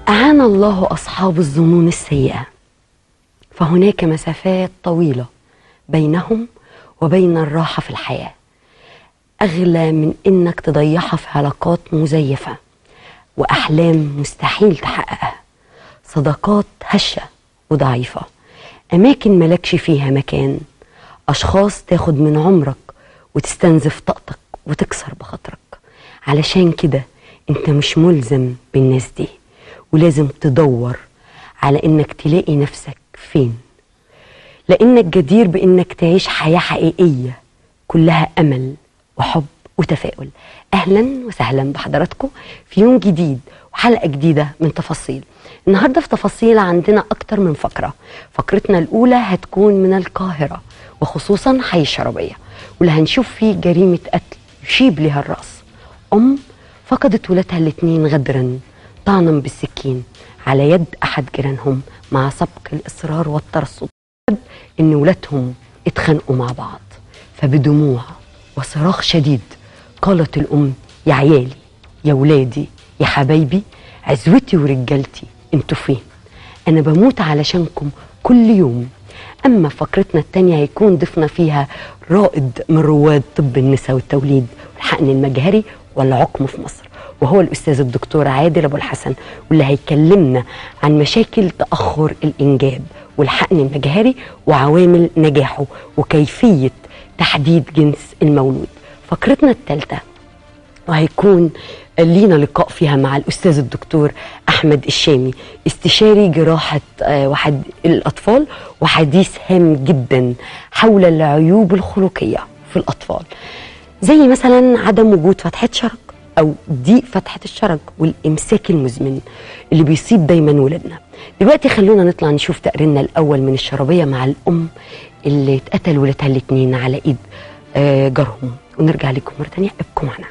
أعان الله أصحاب الظنون السيئة فهناك مسافات طويلة بينهم وبين الراحة في الحياة أغلى من إنك تضيعها في علاقات مزيفة وأحلام مستحيل تحققها صداقات هشة وضعيفة أماكن ملكش فيها مكان أشخاص تاخد من عمرك وتستنزف طاقتك وتكسر بخاطرك علشان كده انت مش ملزم بالناس دي ولازم تدور على انك تلاقي نفسك فين لانك جدير بانك تعيش حياه حقيقيه كلها امل وحب وتفاؤل اهلا وسهلا بحضراتكم في يوم جديد وحلقه جديده من تفاصيل النهارده في تفاصيل عندنا اكتر من فقره فقرتنا الاولى هتكون من القاهره وخصوصا حي الشربيه واللي هنشوف فيه جريمه قتل يشيب لها الراس ام فقدت ولادها الاثنين غدرا طعنا بالسكين على يد احد جيرانهم مع سبق الاصرار والترصد ان ولادهم اتخانقوا مع بعض فبدموع وصراخ شديد قالت الام يا عيالي يا ولادي يا حبايبي عزوتي ورجالتي انتوا فين انا بموت علشانكم كل يوم اما فقرتنا التانية هيكون ضيفنا فيها رائد من رواد طب النساء والتوليد والحقن المجهري والعقم في مصر وهو الاستاذ الدكتور عادل ابو الحسن واللي هيكلمنا عن مشاكل تاخر الانجاب والحقن المجهري وعوامل نجاحه وكيفيه تحديد جنس المولود فقرتنا الثالثه وهيكون لينا لقاء فيها مع الاستاذ الدكتور احمد الشامي استشاري جراحه آه، وحد الاطفال وحديث هام جدا حول العيوب الخلقيه في الاطفال زي مثلا عدم وجود فتحه شرج او ضيق فتحه الشرج والامساك المزمن اللي بيصيب دايما ولادنا دلوقتي خلونا نطلع نشوف تقريرنا الاول من الشربيه مع الام اللي اتقتل ولادها الاثنين على ايد آه، جارهم ونرجع لكم مره ثانيه ابقوا معنا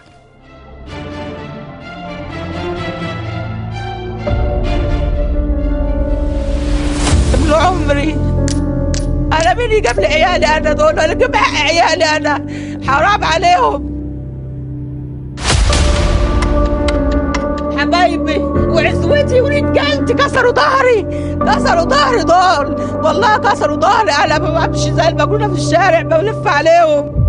ابن عمري انا مين يجيب لي عيالي انا دول ولا يجيب حق عيالي انا حرام عليهم حبايبي وعزوتي ورجالتي كسروا ظهري كسروا ظهري دول والله كسروا ظهري انا بمشي زي المجنونه في الشارع بلف عليهم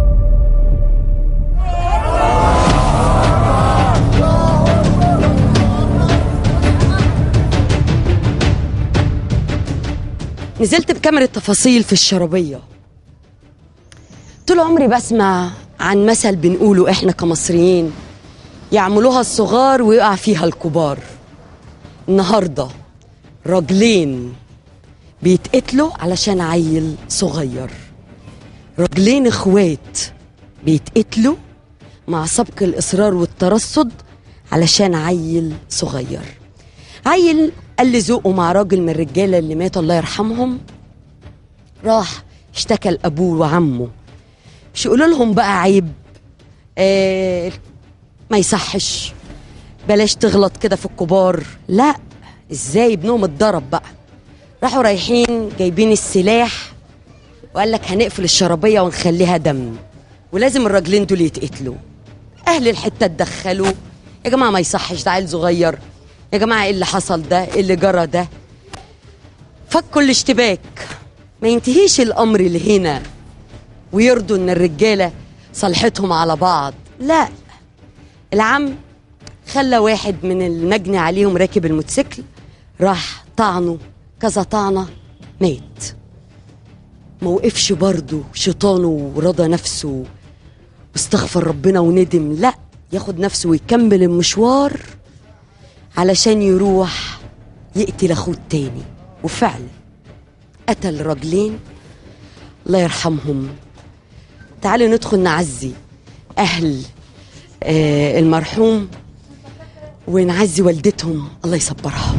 نزلت بكاميرا تفاصيل في الشربية طول عمري بسمع عن مثل بنقوله احنا كمصريين يعملوها الصغار ويقع فيها الكبار النهاردة راجلين بيتقتلوا علشان عيل صغير راجلين اخوات بيتقتلوا مع سبق الاصرار والترصد علشان عيل صغير عيل قال لي ذوقه مع راجل من الرجاله اللي ماتوا الله يرحمهم راح اشتكى لابوه وعمه مش يقولوا لهم بقى عيب آه ما يصحش بلاش تغلط كده في الكبار لا ازاي ابنهم اتضرب بقى راحوا رايحين جايبين السلاح وقال لك هنقفل الشرابيه ونخليها دم ولازم الراجلين دول يتقتلوا اهل الحته اتدخلوا يا جماعه ما يصحش ده عيل صغير يا جماعه ايه اللي حصل ده ايه اللي جرى ده فكوا الاشتباك ما ينتهيش الامر لهنا ويرضوا ان الرجاله صالحتهم على بعض لا العم خلى واحد من المجني عليهم راكب الموتوسيكل راح طعنه كذا طعنه مات ما وقفش برضه شيطانه ورضى نفسه واستغفر ربنا وندم لا ياخد نفسه ويكمل المشوار علشان يروح يقتل اخوه التاني وفعلا قتل راجلين الله يرحمهم تعالوا ندخل نعزي اهل آه المرحوم ونعزي والدتهم الله يصبرها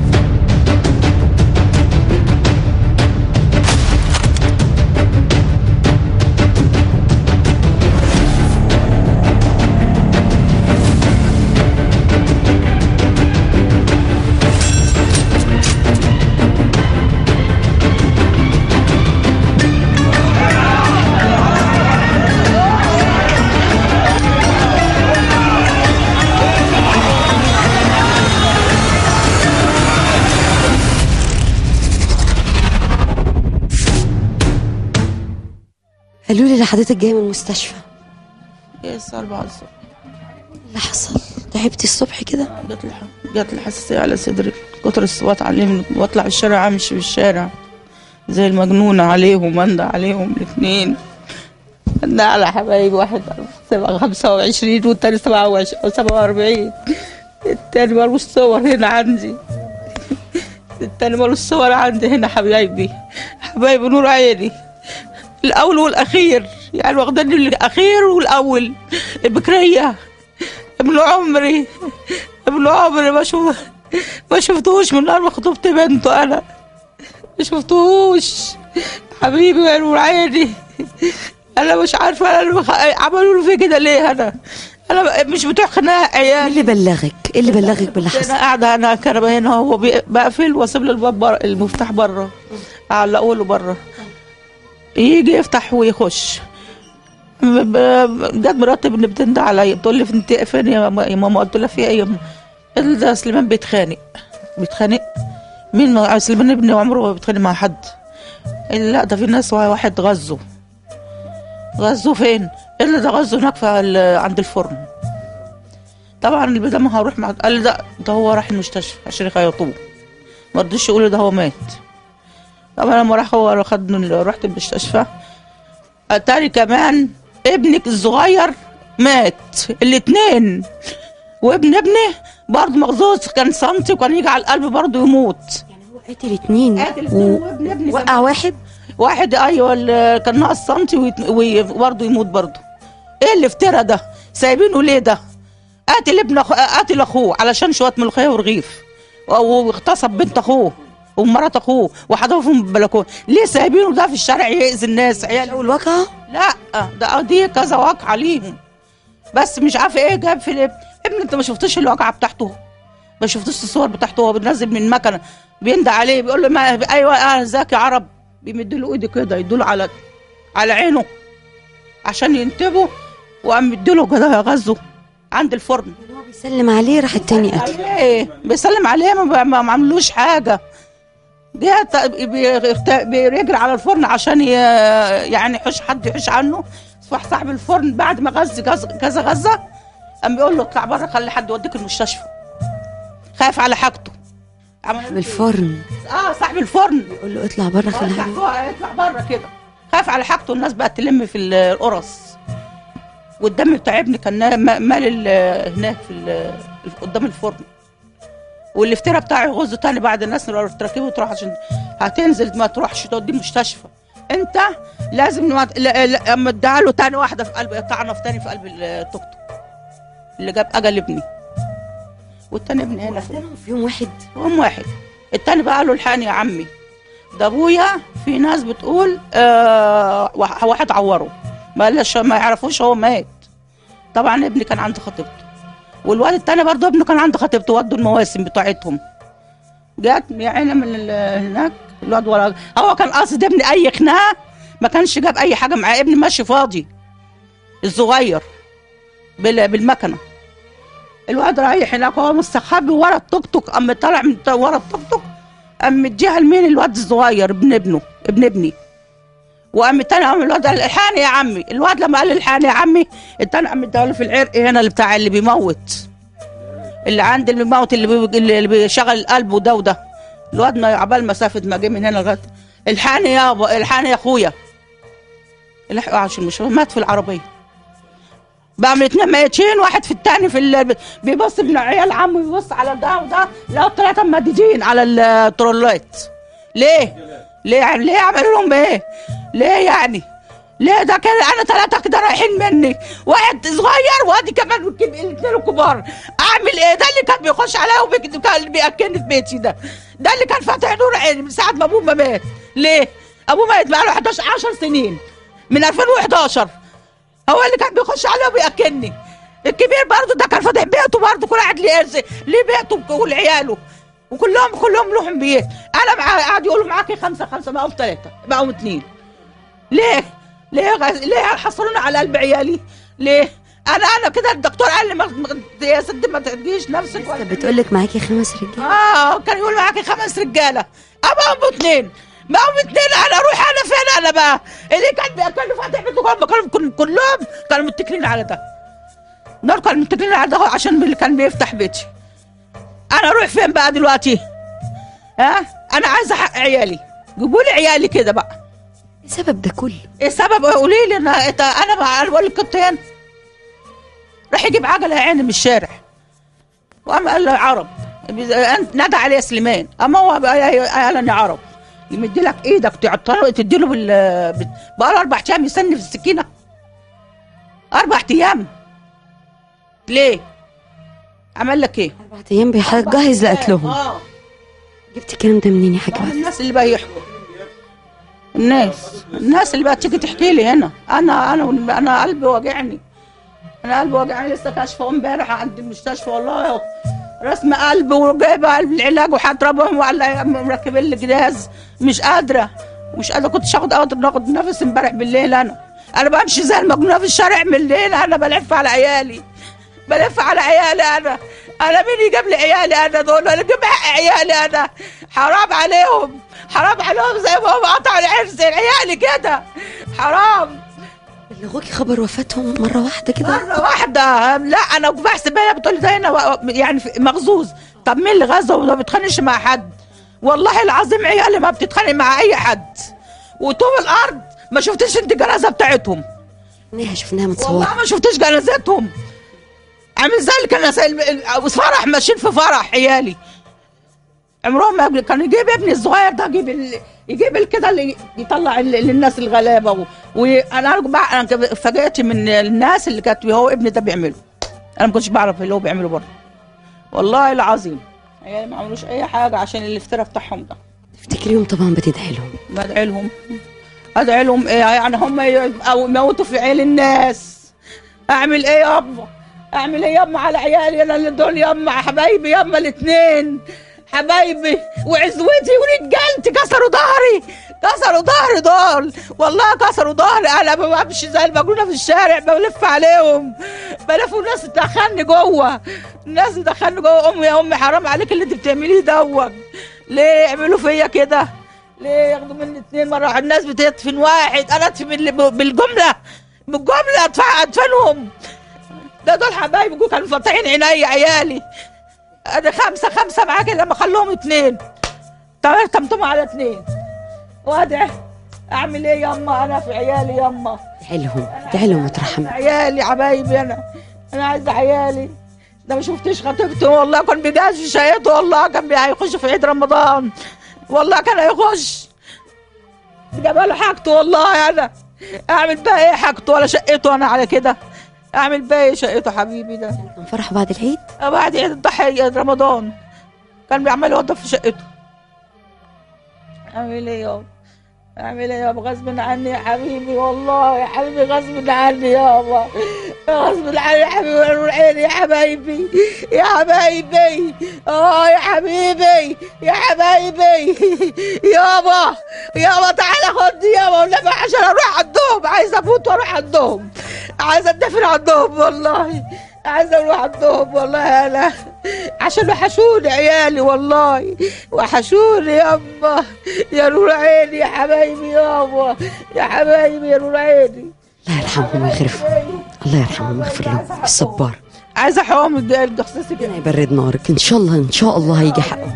قالوا لي اللي حضرتك جايه من المستشفى ايه الساعه 4 الصبح اللي حصل تعبتي الصبح كده جات لي جات لي حساسيه على صدري كتر الصوت عليهم واطلع الشارع امشي في الشارع زي المجنونه عليهم انده عليهم الاثنين انده على حبايبي واحد سبعة خمسة وعشرين والتاني سبعة وعشرين أو سبعة وأربعين التاني مالوش صور هنا عندي التاني مالوش صور عندي هنا حبايبي حبايبي نور عيني الأول والأخير يعني واخداني الأخير والأول البكرية ابن عمري ابن عمري ما شوف ما شفتوش من نهار ما خطبت بنته انا ما شفتوش حبيبي يا نور عيني انا مش عارفه انا بخ... عملوا له في كده ليه انا انا مش بتوع خناق ايه عيال اللي بلغك ايه اللي بلغك باللي انا حصل قاعده انا كنبه هنا هو بي- بقفل واسيب له الباب بره المفتاح بره اعلقه له بره يجي يفتح ويخش ب- ب- جت مراتب ان بتندى عليا بتقول لي انت فين يا ماما يا ماما قلت لها في ايه يا ماما قالت لي ده سليمان بيتخانق بيتخانق مين ما سليمان ابني عمره ما بيتخانق مع حد قال لي لا ده في ناس واحد غزه غزه فين؟ قال لي ده غزه هناك في ال- عند الفرن طبعا البداية ما هروح مع قال لي ده ده هو راح المستشفى عشان يخيطوه ما رضيش يقولوا ده هو مات طبعا لما راح هو خدني رحت المستشفى اتاري كمان ابنك الصغير مات الاتنين وابن ابني برضه مغزوز كان سنتي وكان يجي على القلب برضه يموت يعني هو قاتل اتنين قاتل اتنين وابن ابني وقع واحد واحد ايوه اللي كان ناقص سنتي ويت- وبرضه يموت برضه ايه اللي افترى ده سايبينه ليه ده قاتل ابن أخو... قاتل اخوه علشان شويه ملوخيه ورغيف و- واغتصب بنت اخوه ومرات اخوه وحذفهم من البلكونه ليه سايبينه ده في الشارع يأذي الناس عيال اول واقعه لا ده دي كذا واقعة ليهم بس مش عارفه ايه جاب في الابن ابن انت ما شفتش الواقعه بتاعته ما شفتش الصور بتاعته هو بينزل من مكنه بيندى عليه بيقول له ما ايوه اه ازيك يا عرب بيمد له ايده كده يدوله على على عينه عشان ينتبهوا وقام مديله كده غزه عند الفرن هو بيسلم عليه راح التاني قتل عليه بيسلم عليه ما, ما, ما عملوش حاجه جه ت- بي- بيجري على الفرن عشان ي- يعني يحوش حد يحوش عنه صح صاحب الفرن بعد ما غز غز- كذا غزه قام بيقول له اطلع بره خلي حد يوديك المستشفى خايف على حاجته عمل بالفرن اه صاحب الفرن يقول له اطلع بره اطلع خليها فوق اطلع بره كده خاف على حاجته الناس بقت تلم في القرص والدم بتاع ابني كان نا- م- مال ال- هناك في ال- قدام الفرن والافتراء بتاعي غز تاني بعد الناس لو تركبه وتروح عشان هتنزل ما تروحش توديه المستشفى انت لازم ما لا- لا- اما ادعى له تاني واحده في قلب طعنه في تاني في قلب التوك توك اللي جاب اجل ابني والتاني ابني هنا في قتلهم في يوم واحد يوم واحد التاني بقى قال له الحقني يا عمي ده ابويا في ناس بتقول آه واحد واحد عوره ما قالش ما يعرفوش هو مات طبعا ابني كان عند خطيبته والواد التاني برضه ابنه كان عند خطيبته ودوا المواسم بتاعتهم جت يا عيني من ال- هناك الواد ورا هو كان قاصد ابني اي خناقه ما كانش جاب اي حاجه معاه ابني ماشي فاضي الصغير بال- بالمكنه الواد رايح هناك هو مستخبي ورا التوك توك قام طالع من ورا التوك توك قام مديها لمين الواد الصغير ابن ابنه ابن ابني وقام التاني قام الواد قال الحقني يا عمي الواد لما قال الحقني يا عمي التاني قام اداله في العرق هنا اللي بتاع اللي بيموت اللي عند اللي بيموت اللي, بي... اللي بيشغل القلب وده وده الواد ما عبال مسافه ما جه من هنا لغايه الحقني يابا الحقني يا اخويا الحقوا عشان مش مات في العربيه بقى من اتنين ميتين واحد في التاني في ال... بيبص ابن عيال عمه يبص على ده وده لقوا التلاته ممددين على الترولات ليه؟ ليه يعني ليه عملوا لهم ايه؟ ليه يعني؟ ليه ده كده انا ثلاثه كده رايحين مني واحد صغير وادي كمان والكب- الاثنين الكبار اعمل ايه ده اللي كان بيخش عليا وكان بياكلني في بيتي ده ده اللي كان فاتح نور عيني من ساعه ما ابوه ما مات ليه؟ ابوه مات بقاله 11 10 سنين من 2011 هو اللي كان بيخش عليا وبياكلني الكبير برضه ده كان فاتح بيته برضه كل واحد ليه ليه بيته ولعياله وكلهم كلهم لهم بيت انا مع قاعد يقولوا معاكي خمسه خمسه بقوا ثلاثه بقوا اثنين ليه؟ ليه غز... ليه حصلونا على قلب عيالي؟ ليه؟ انا انا كده الدكتور قال لي ما... ما- يا ست ما تديش نفسك لسه بتقول لك معاكي خمس رجاله اه كان يقول معاكي خمس رجاله ابوهم اثنين ما هم اتنين انا اروح انا فين انا بقى اللي كان بياكلوا فاتح بيته كلهم كانوا كل- كلهم كانوا متكلين على ده دول كانوا متكلين على ده عشان اللي كان بيفتح بيتي انا اروح فين بقى دلوقتي ها انا عايزه حق عيالي جيبوا لي عيالي كده بقى ايه سبب ده كله ايه السبب قولي لي انا إنت- انا مع بقول لك كنت هنا راح يجيب عجله يا عيني من الشارع وقام قال له يا عرب أنت نادى عليه سليمان اما هو بقى قال انا عرب يمد لك ايدك تعطله تدي له بال بال- بقى له اربع ايام يستني في السكينه اربع ايام ليه؟ عمل لك ايه؟ اربع ايام بيجهز لاكلهم اه جبت الكلام ده منين يا حاج طبعاً بعد الناس اللي بقى يحكوا الناس الناس اللي بقى تيجي تحكي لي هنا انا انا انا قلبي واجعني انا قلبي واجعني لسه كاشفه امبارح عند المستشفى والله رسم قلب وجايبه قلب العلاج وهضربهم وعلى مركبين لي جهاز مش قادره مش قادره كنتش اخد اقدر ناخد نفس امبارح بالليل انا انا بمشي زي المجنونه في الشارع من الليل انا بلف على عيالي بلف على عيالي انا انا مين يجيب لي عيالي انا دول ولا يجيب حق عيالي انا حرام عليهم حرام عليهم زي ما هم قطعوا العرس عيالي كده حرام بلغوكي خبر وفاتهم مره واحده كده مرة واحدة لا أنا بحسب هي بتقول ده هنا و- يعني في- مغزوز طب مين اللي غزه وما بيتخانقش مع حد والله العظيم عيالي ما بتتخانق مع أي حد وطوب الأرض ما شفتش أنت الجنازة بتاعتهم شفناها شفناها متصوره والله ما شفتش جنازتهم عامل زي اللي كان ال- ال- فرح ماشيين في فرح عيالي عمرهم ما يجي- كان يجيب ابني الصغير ده يجيب ال... يجيب ال- كده اللي يطلع ال- للناس الغلابه و... وانا بقى انا كب- فاجئت من الناس اللي كانت هو ابني ده بيعمله انا ما كنتش بعرف اللي هو بيعمله بره والله العظيم عيالي ما عملوش اي حاجه عشان الافتراء بتاعهم ده تفتكريهم طبعا بتدعي لهم بدعي لهم ادعي لهم ايه يعني هم ي- او يموتوا في عيل الناس اعمل ايه يابا اعمل ايه يابا على عيالي انا اللي دول يابا حبايبي يابا الاثنين حبايبي وعزوتي ورجالتي كسروا ظهري كسروا ظهري دول والله كسروا ظهري انا بمشي زي المجنونه في الشارع بلف عليهم بلف والناس تدخلني جوه الناس تدخلني جوه امي يا امي حرام عليك اللي انت بتعمليه دوت ليه يعملوا فيا كده ليه ياخدوا مني اتنين مرة الناس بتدفن واحد انا ادفن اللي ب- بالجملة بالجملة ادفع ادفنهم ده دول حبايبي جو كانوا فاتحين عيني عيالي ادي خمسة خمسة معاك لما خلوهم اتنين تمام تمتم على اتنين وادعي اعمل ايه يما انا في عيالي يما ادعي لهم ادعي لهم وترحم عيالي حبايبي انا انا عايزه عيالي ده ما شفتش خطيبته والله كان بيجهز في شقته والله كان بي- هيخش في عيد رمضان والله كان هيخش جاب له حاجته والله انا اعمل بقى ايه حاجته ولا شقته انا على كده اعمل بقى ايه شقته حبيبي ده كان فرح بعد العيد بعد عيد الضحيه عيد رمضان كان بيعمل يوظف في شقته اعمل ايه يابا اعمل ايه يابا غصب عني يا حبيبي والله يا حبيبي غصب عني يابا غصب عني يا حبيبي يا نور عيني يا حبايبي يا حبايبي اه يا حبيبي يا حبايبي يابا يابا تعالى خدني يابا والنبي عشان اروح عندهم عايزه اموت واروح عندهم عايزه اتدفن عندهم والله عايزه اروح عندهم والله انا عشان وحشوني عيالي والله وحشوني يابا يا نور عيني يا حبايبي يابا يا حبايبي يا نور عيني الله يرحمهم ويغفر الله يرحمهم ويغفر لهم الصبار عايزه حوم الجصاصي كده ربنا يبرد نارك ان شاء الله ان شاء الله هيجي حقه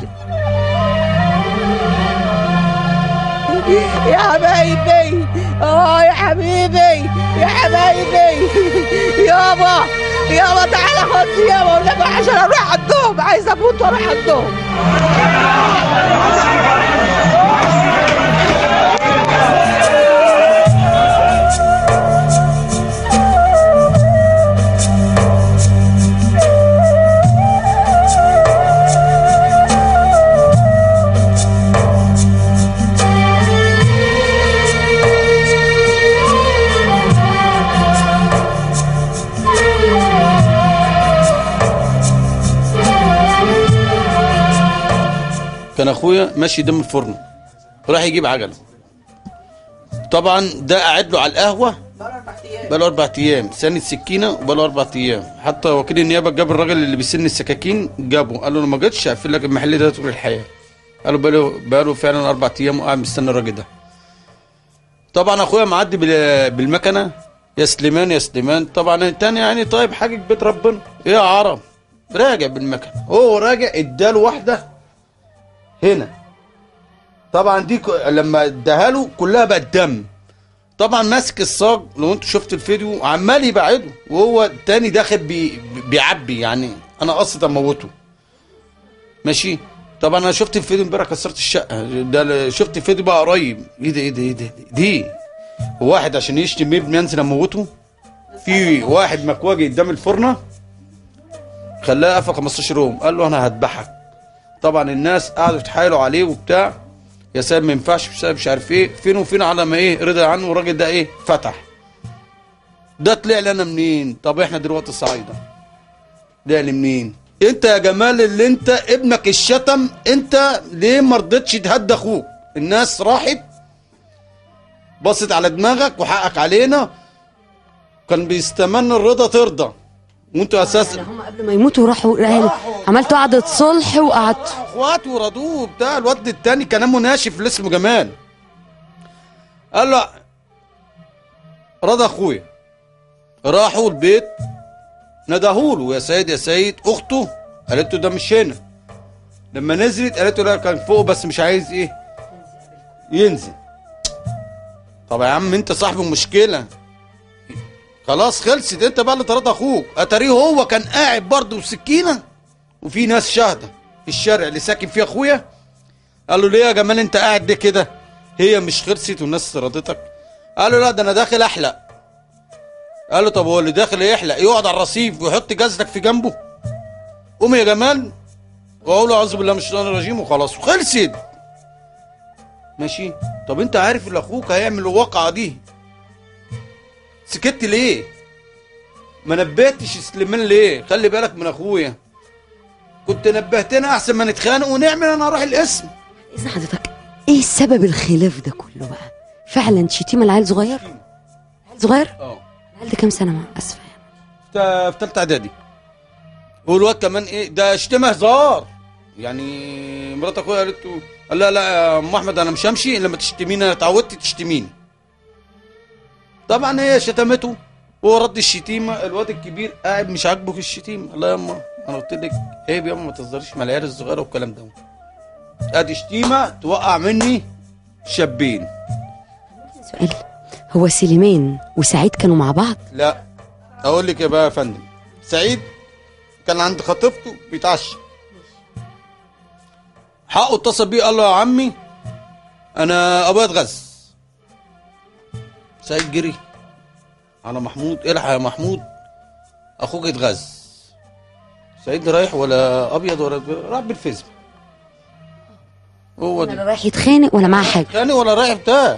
يا حبايبي اه يا حبيبي يا حبايبي يابا يابا تعالى خدني يابا والنبي عشان اروح عندهم عايزه اموت واروح عندهم كان اخويا ماشي دم الفرن راح يجيب عجله طبعا ده قاعد له على القهوه بقاله اربع ايام سن السكينه وبقاله اربع ايام حتى وكيل النيابه جاب الراجل اللي بيسن السكاكين جابه قال له لو ما جيتش هقفل لك المحل ده طول الحياه قالوا بقاله بقاله فعلا اربع ايام وقاعد مستني الراجل ده طبعا اخويا معدي بال- بالمكنه يا سليمان يا سليمان طبعا التاني يعني طيب حاجه بيت ربنا ايه يا عرب راجع بالمكنه هو راجع اداله واحده هنا طبعا دي ك- لما اداها له كلها بقت دم طبعا ماسك الصاج لو انتوا شفتوا الفيديو عمال يبعده وهو التاني داخل بي بيعبي يعني انا قصدي اموته ماشي طبعا انا شفت الفيديو امبارح كسرت الشقه ده شفت الفيديو بقى قريب ايه ده ايه ده ايه ده دي واحد عشان يشتم ابني ينزل اموته في واحد مكواجي قدام الفرنه خلاه قفل 15 يوم قال له انا هذبحك طبعا الناس قعدوا يتحايلوا عليه وبتاع يا سيد ما ينفعش مش مش عارف ايه فين وفين على ما ايه رضا عنه والراجل ده ايه فتح ده طلع لنا منين طب احنا دلوقتي صعيده طلع لي منين انت يا جمال اللي انت ابنك الشتم انت ليه ما رضيتش تهدى اخوك الناس راحت بصت على دماغك وحقك علينا كان بيستمنى الرضا ترضى وانتوا اساسا هم قبل ما يموتوا راحوا راحوا- عملتوا قعدة صلح وقعدتوا اخوات ورضوه بتاع الواد التاني كان امه ناشف اللي اسمه جمال قال له رضا اخويا راحوا البيت ندهوله يا سيد يا سيد اخته قالت له ده مش هنا لما نزلت قالت له لا كان فوق بس مش عايز ايه ينزل طب يا عم انت صاحب المشكله خلاص خلصت انت بقى اللي طرد اخوك اتاريه هو كان قاعد برضه بسكينه وفي ناس شاهده في الشارع اللي ساكن فيه اخويا قال له ليه يا جمال انت قاعد ليه كده هي مش خلصت والناس طردتك قال له لا ده انا داخل احلق قال له طب هو اللي داخل يحلق يقعد على الرصيف ويحط جزلك في جنبه قوم يا جمال واقول له اعوذ بالله من الشيطان الرجيم وخلاص وخلصت ماشي طب انت عارف ان اخوك هيعمل الواقعه دي سكت ليه ما نبهتش سليمان ليه خلي بالك من اخويا كنت نبهتنا احسن ما نتخانق ونعمل انا اروح الاسم اذن حضرتك ايه سبب الخلاف ده كله بقى فعلا شتيمة العيل صغير عيل صغير اه العيل ده كام سنة مع اسفة يعني في ثالثه اعدادي والواد كمان ايه ده شتمه هزار يعني مرات اخويا قالت له قال لا لا يا ام احمد انا مش همشي إلا لما تشتميني انا اتعودت تشتميني طبعا هي شتمته وهو رد الشتيمه الواد الكبير قاعد مش عاجبه الشتيمه الله يا اما انا قلت لك عيب يا اما ما تهزريش مع العيال الصغيره والكلام ده ادي شتيمه توقع مني شابين سؤال هو سليمان وسعيد كانوا مع بعض لا اقول لك يا بقى يا فندم سعيد كان عند خطيبته بيتعشى حقه اتصل بيه قال له يا عمي انا ابويا اتغز سعيد جري على محمود الحق يا محمود اخوك اتغز سعيد رايح ولا ابيض ولا راح بالفيزم هو دي ولا رايح يتخانق ولا معاه حاجة تاني ولا رايح بتاع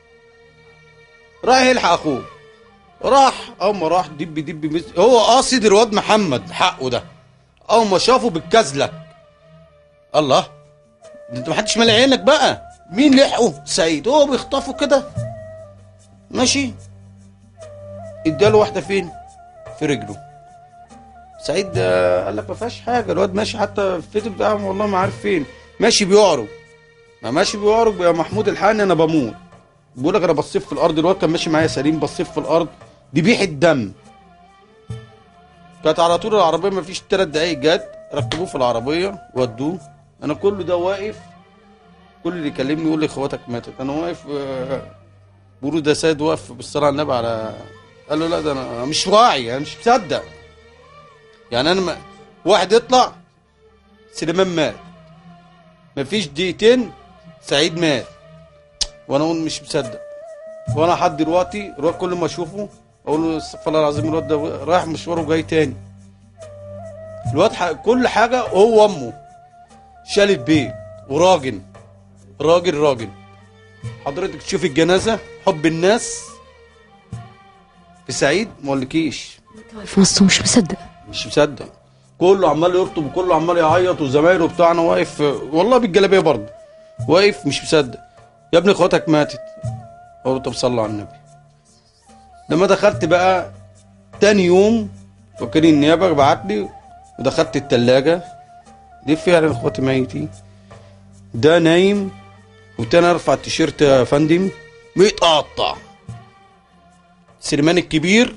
رايح يلحق اخوه راح اول ما راح دب دب مز... هو قاصد الواد محمد حقه ده اول ما شافه بالكزلك الله ده انت محدش مالي عينك بقى مين لحقه سعيد هو بيخطفه كده ماشي اداله واحده فين في رجله سعيد آه، قال لك ما فيهاش حاجه الواد ماشي حتى الفيديو بتاعه والله ما عارف فين ماشي بيعرج ما ماشي بيعرج يا محمود الحقني انا بموت بيقول لك انا بصيف في الارض الواد كان ماشي معايا سليم بصيف في الارض دي بيحة دم كانت على طول العربيه ما فيش ثلاث دقايق جت ركبوه في العربيه ودوه انا كل ده واقف كل اللي يكلمني يقول لي اخواتك ماتت انا واقف آه، بيقولوا ده سيد واقف بالصلاه على النبي على قال له لا ده انا مش واعي انا مش مصدق يعني انا ما... واحد يطلع سليمان مات مفيش دقيقتين سعيد مات وانا اقول مش مصدق وانا لحد دلوقتي الواد كل ما اشوفه اقول له استغفر الله العظيم الواد ده رايح مشواره وجاي تاني الواد ح- كل حاجه هو امه شال البيت وراجل راجل راجل حضرتك تشوف الجنازه حب الناس في سعيد ما اقولكيش في مصر مش مصدق مش مصدق كله عمال يرطب وكله عمال يعيط وزمايله بتاعنا واقف والله بالجلابيه برضه واقف مش مصدق يا ابني اخواتك ماتت اقول له طب صلى على النبي لما دخلت بقى تاني يوم وكيل النيابه بعت لي ودخلت التلاجة دي فعلا اخواتي ميتين ده نايم وتاني ارفع التيشيرت يا فندم متقطع سليمان الكبير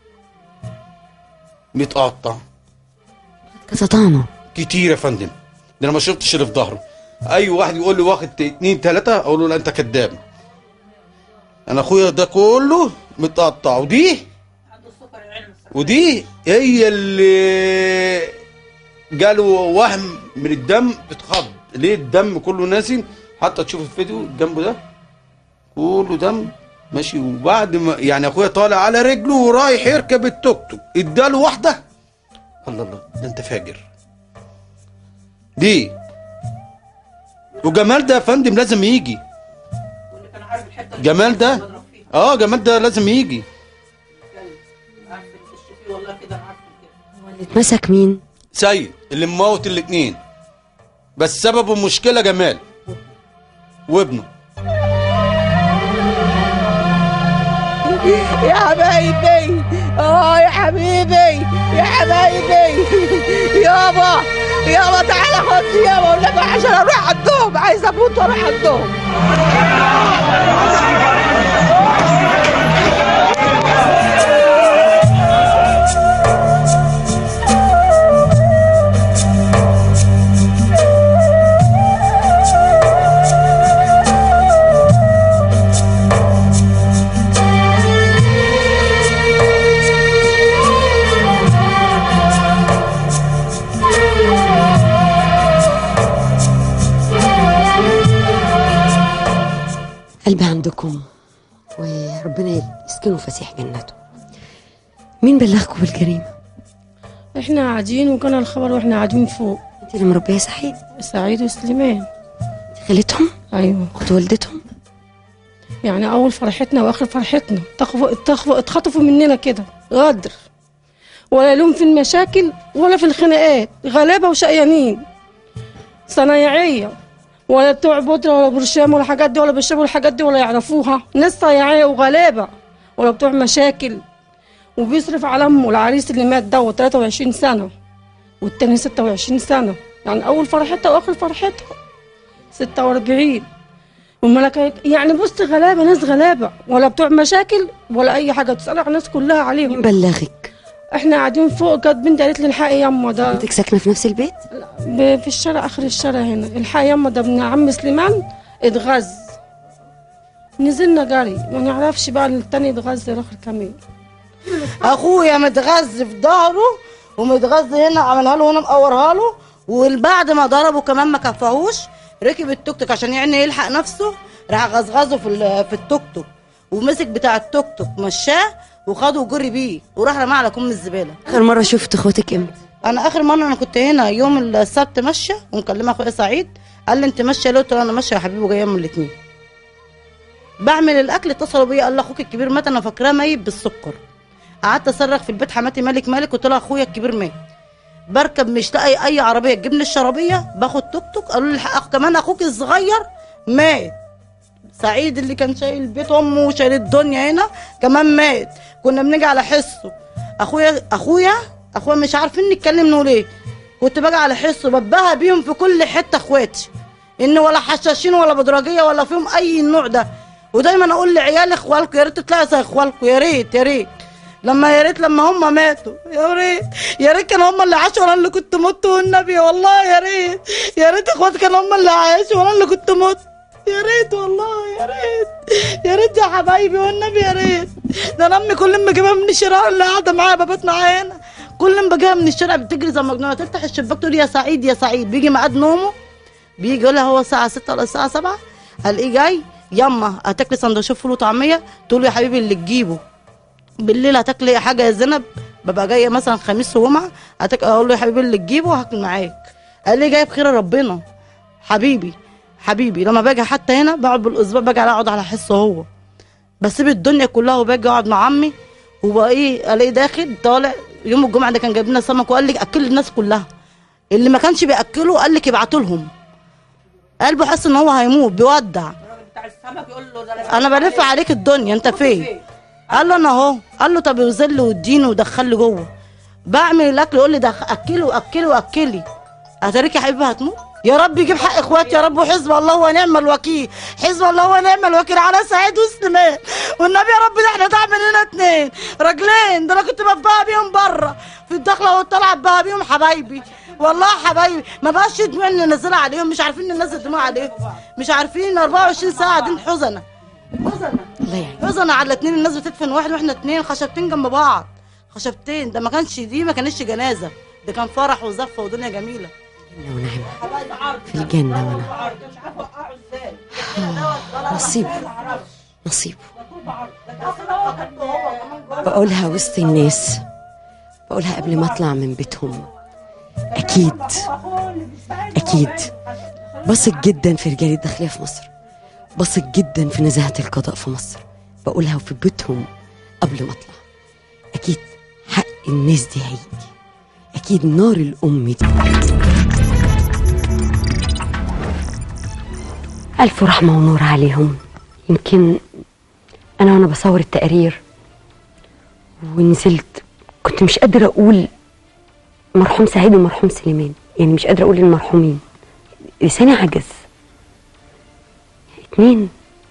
متقطع كسطانه كتير يا فندم ده انا ما شفتش اللي في ظهره اي واحد يقول لي واخد اتنين تلاته اقول له لا انت كذاب انا اخويا ده كله متقطع ودي ودي هي اللي جاله وهم من الدم بتخض ليه الدم كله نازل حتى تشوف الفيديو جنبه ده كله دم ماشي وبعد ما يعني اخويا طالع على رجله ورايح يركب التوك توك اداله واحده الله الله ده انت فاجر دي وجمال ده يا فندم لازم يجي واللي كان عارف الحته جمال ده اه جمال ده لازم يجي عارف تشوفيه والله كده عارف كده اللي اتمسك مين سيد اللي مموت الاتنين بس سببه مشكله جمال وابنه يا حبايبي اه يا حبيبي يا حبايبي يابا يابا تعالى خدني يابا والنبي عشان اروح عندهم عايز اموت واروح عندهم قلبي عندكم وربنا يسكنه فسيح جنته مين بلغكم بالجريمه احنا قاعدين وكان الخبر واحنا قاعدين فوق انت اللي مربيه سعيد سعيد وسليمان انت خالتهم ايوه اخت والدتهم يعني اول فرحتنا واخر فرحتنا اتخفوا اتخفوا اتخطفوا مننا كده غدر ولا لهم في المشاكل ولا في الخناقات غلابه وشقيانين صنايعيه ولا بتوع بودره ولا برشام ولا الحاجات دي ولا بيشربوا الحاجات دي ولا يعرفوها ناس صنايعيه وغلابه ولا بتوع مشاكل وبيصرف على امه العريس اللي مات ده 23 سنه والتاني 26 سنه يعني اول فرحتها واخر فرحتها 46 والملكة يعني بص غلابة ناس غلابة ولا بتوع مشاكل ولا أي حاجة تسأل على الناس كلها مين عليهم بلغك احنا قاعدين فوق كانت بنتي قالت لي الحقي يما ده انتك ساكنه في نفس البيت ب- في الشارع آخر الشارع هنا الحقي يما ده ابن عم سليمان اتغز نزلنا جري ما نعرفش بقى التاني اتغز الآخر كمان اخويا متغذي في ظهره ومتغذي هنا عملها له هنا مقورها له وبعد ما ضربه كمان ما كفاهوش ركب التوك توك عشان يعني يلحق نفسه راح غزغزه في ال- في التوك توك ومسك بتاع التوك توك مشاه وخده وجري بيه وراح رماه على كم الزباله اخر مره شفت اخواتك امتى انا اخر مره انا كنت هنا يوم السبت ماشيه ومكلمه اخويا سعيد قال لي انت ماشيه ليه قلت له انا ماشيه يا حبيبي وجايه من الاثنين بعمل الاكل اتصلوا بيا قال لي اخوك الكبير مات انا فاكراه ميت بالسكر قعدت اصرخ في البيت حماتي مالك مالك قلت لها اخويا الكبير مات بركب مش لاقي اي عربيه تجيبني الشرابيه باخد توك توك قالوا لي الحق كمان اخوك الصغير مات سعيد اللي كان شايل البيت امه وشايل الدنيا هنا كمان مات كنا بنيجي على حسه اخويا اخويا اخويا مش عارفين نتكلم نقول ايه كنت باجي على حسه ببها بيهم في كل حته اخواتي ان ولا حشاشين ولا بدرجيه ولا فيهم اي النوع ده ودايما اقول لعيالي اخوالكم يا ريت تطلعوا زي اخوالكم يا ريت يا ريت لما يا ريت لما هم ماتوا يا ريت يا ريت كانوا هم اللي عاشوا وانا اللي كنت مت والنبي والله يا ريت يا ريت اخواتي كانوا هم اللي عاشوا وانا اللي كنت مت يا ريت والله يا ريت يا ريت يا حبايبي والنبي يا ريت ده انا امي كل ما اجيبها من الشارع اللي قاعده معايا ببات معايا هنا كل ما بجيبها من الشارع بتجري زي مجنونه تفتح الشباك تقول يا سعيد يا سعيد بيجي ميعاد نومه بيجي يقول لها هو الساعه 6 ولا الساعه 7 الاقيه جاي يما هتاكلي سندوتشات فول وطعميه تقول له يا حبيبي اللي تجيبه بالليل هتاكلي حاجه يا زينب ببقى جايه مثلا خميس وجمعه هتاك... اقول له يا حبيبي اللي تجيبه هاكل معاك قال لي جاي بخير ربنا حبيبي حبيبي لما باجي حتى هنا بقعد بالاسبوع باجي اقعد على حسه هو بسيب الدنيا كلها وباجي اقعد مع عمي وبقى ايه الاقي داخل طالع يوم الجمعه ده كان جايب لنا سمك وقال لي اكل الناس كلها اللي ما كانش بياكله قال لك ابعتوا لهم قلبه حس ان هو هيموت بيودع بتاع السمك يقول له ده انا بلف عليك الدنيا انت فين قال له انا اهو قال له طب يوزن له واديني ودخل لي جوه بعمل الاكل يقول لي ده اكله اكله اكلي اتاريك يا حبيبي هتموت يا رب يجيب حق اخواتي يا رب وحزب الله ونعم الوكيل حزب الله ونعم الوكيل على سعيد وسليمان والنبي يا رب ده احنا تعب مننا اتنين راجلين ده انا كنت ببقى بيهم بره في الدخله والطلعه ببقى بيهم حبايبي والله حبايبي ما بقاش دموع ننزلها عليهم مش عارفين ننزل دموع عليهم مش عارفين 24 ساعه قاعدين حزنه حزنه الله يعين حزنه على اتنين الناس بتدفن واحد واحنا اتنين خشبتين جنب بعض خشبتين ده ما كانش دي ما كانتش جنازه ده كان فرح وزفه ودنيا جميله ونعمة في الجنة وانا نصيبه نصيبه بقولها وسط الناس بقولها قبل ما اطلع من بيتهم اكيد اكيد بثق جدا في رجال الداخليه في مصر بثق جدا في نزاهه القضاء في مصر بقولها في بيتهم قبل ما اطلع اكيد حق الناس دي هيجي اكيد نار الام دي ألف رحمة ونور عليهم يمكن أنا وأنا بصور التقرير ونزلت كنت مش قادرة أقول مرحوم سعيد ومرحوم سليمان يعني مش قادرة أقول المرحومين لساني عجز اتنين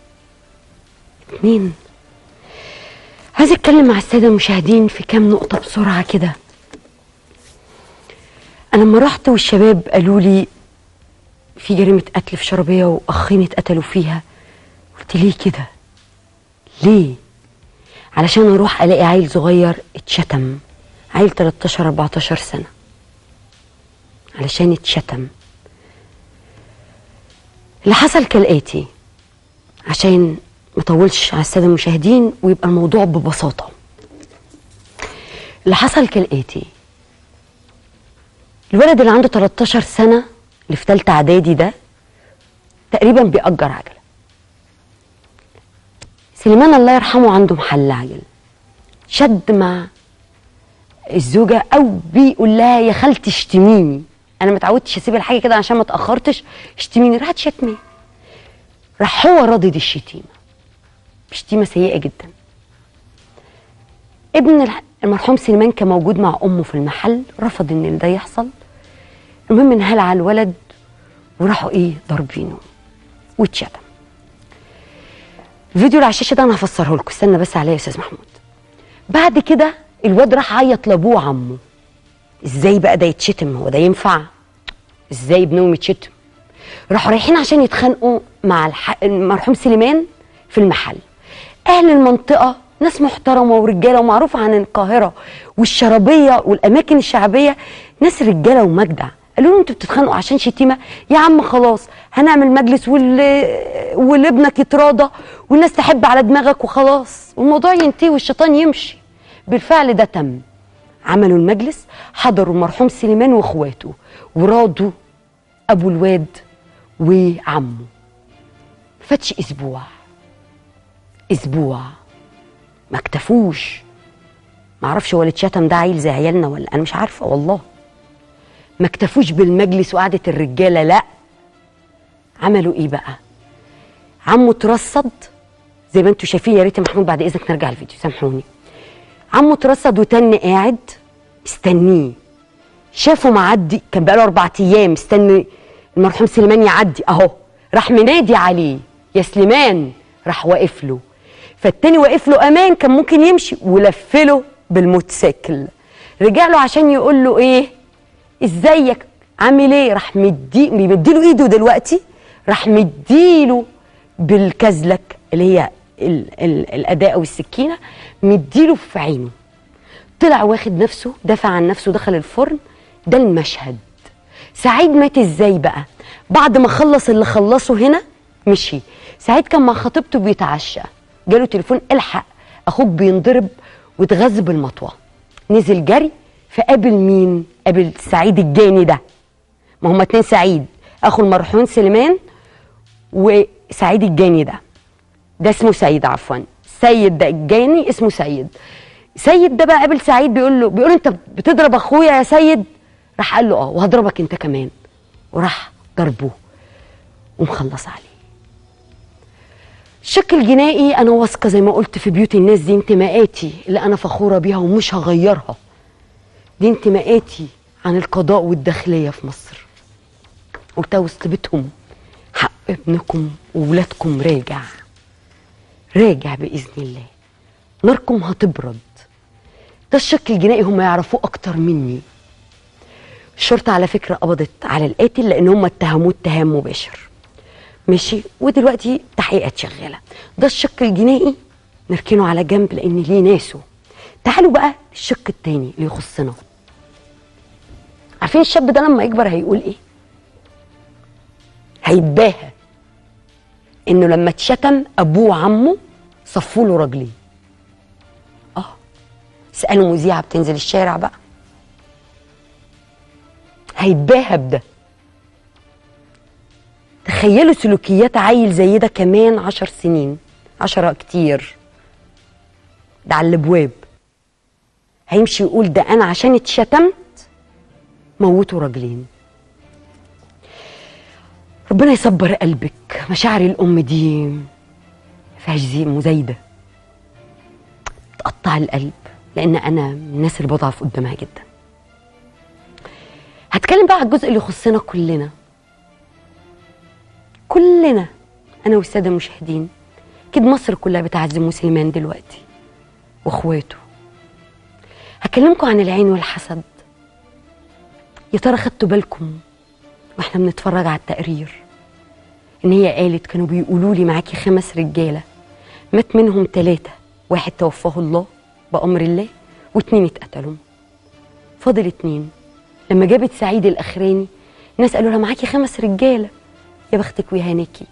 اتنين عايزة أتكلم مع السادة المشاهدين في كام نقطة بسرعة كده أنا لما رحت والشباب قالوا لي في جريمة قتل في شربية وأخين اتقتلوا فيها قلت ليه كده ليه علشان أروح ألاقي عيل صغير اتشتم عيل 13 14 سنة علشان اتشتم اللي حصل كالآتي عشان ما اطولش على السادة المشاهدين ويبقى الموضوع ببساطة اللي حصل كالآتي الولد اللي عنده 13 سنة اللي في تالتة إعدادي ده تقريبا بيأجر عجلة سليمان الله يرحمه عنده محل عجل شد مع الزوجة أو بيقول لها يا خالتي اشتميني أنا ما اتعودتش أسيب الحاجة كده عشان ما اتأخرتش اشتميني راحت شتماه راح هو ردد الشتيمة شتيمة سيئة جدا ابن الح- المرحوم سليمان كان موجود مع أمه في المحل رفض إن ده يحصل المهم انهال على الولد وراحوا ايه ضاربينه واتشتم الفيديو اللي على الشاشه ده انا هفسره لكم استنى بس عليا يا استاذ محمود بعد كده الواد راح عيط لابوه وعمه ازاي بقى ده يتشتم هو ده ينفع ازاي ابنهم يتشتم راحوا رايحين عشان يتخانقوا مع الح... المرحوم سليمان في المحل اهل المنطقه ناس محترمه ورجاله ومعروفه عن القاهره والشرابيه والاماكن الشعبيه ناس رجاله ومجدع قالوا له انتوا بتتخانقوا عشان شتيمه يا عم خلاص هنعمل مجلس وال... ولابنك يتراضى والناس تحب على دماغك وخلاص والموضوع ينتهي والشيطان يمشي بالفعل ده تم عملوا المجلس حضروا المرحوم سليمان واخواته وراضوا ابو الواد وعمه فاتش اسبوع اسبوع ما اكتفوش ما اعرفش هو اللي اتشتم ده عيل زي عيالنا ولا انا مش عارفه والله ما اكتفوش بالمجلس وقعده الرجاله لا عملوا ايه بقى عمه اترصد زي ما انتم شايفين يا ريت يا محمود بعد اذنك نرجع الفيديو سامحوني عمه اترصد وتن قاعد مستنيه شافه معدي كان بقاله اربع ايام مستني المرحوم سليمان يعدي اهو راح منادي عليه يا سليمان راح واقف له فالتاني واقف له امان كان ممكن يمشي ولفله بالموتوسيكل رجع له عشان يقول له ايه ازيك عامل ايه راح مدي بيمديله ايده دلوقتي راح مديله بالكزلك اللي هي ال ال الاداه او السكينه مديله في عينه طلع واخد نفسه دافع عن نفسه دخل الفرن ده المشهد سعيد مات ازاي بقى بعد ما خلص اللي خلصه هنا مشي سعيد كان مع خطيبته بيتعشى جاله تليفون الحق اخوك بينضرب واتغذى بالمطوه نزل جري فقابل مين قابل سعيد الجاني ده ما هما اتنين سعيد اخو المرحوم سليمان وسعيد الجاني ده ده اسمه سيد عفوا سيد ده الجاني اسمه سيد سيد ده بقى قابل سعيد بيقول له بيقول له انت بتضرب اخويا يا سيد راح قال له اه وهضربك انت كمان وراح ضربه ومخلص عليه الشك الجنائي انا واثقه زي ما قلت في بيوت الناس دي انتماءاتي اللي انا فخوره بيها ومش هغيرها دي انتماءاتي عن القضاء والداخليه في مصر قلتها وسط بيتهم حق ابنكم وولادكم راجع راجع باذن الله ناركم هتبرد ده الشق الجنائي هم يعرفوه اكتر مني الشرطه على فكره قبضت على القاتل لان هم اتهموه اتهام مباشر ماشي ودلوقتي تحقيقات شغاله ده الشق الجنائي نركنه على جنب لان ليه ناسه تعالوا بقى الشق التاني اللي يخصنا عارفين الشاب ده لما يكبر هيقول ايه هيتباهى انه لما اتشتم ابوه وعمه صفوا له راجلين اه اسالوا مذيعه بتنزل الشارع بقى هيتباهى بده تخيلوا سلوكيات عيل زي ده كمان عشر سنين عشرة كتير ده على الابواب هيمشي يقول ده انا عشان اتشتمت موتوا راجلين ربنا يصبر قلبك مشاعر الام دي فيهاش زي مزايده تقطع القلب لان انا من الناس اللي بضعف قدامها جدا هتكلم بقى على الجزء اللي يخصنا كلنا كلنا انا والساده المشاهدين اكيد مصر كلها بتعزم مسلمان دلوقتي واخواته هكلمكم عن العين والحسد يا ترى خدتوا بالكم واحنا بنتفرج على التقرير ان هي قالت كانوا بيقولوا لي معاكي خمس رجاله مات منهم ثلاثه واحد توفاه الله بامر الله واتنين اتقتلوا فاضل اتنين لما جابت سعيد الاخراني الناس قالوا لها معاكي خمس رجاله يا بختك ويهانيكي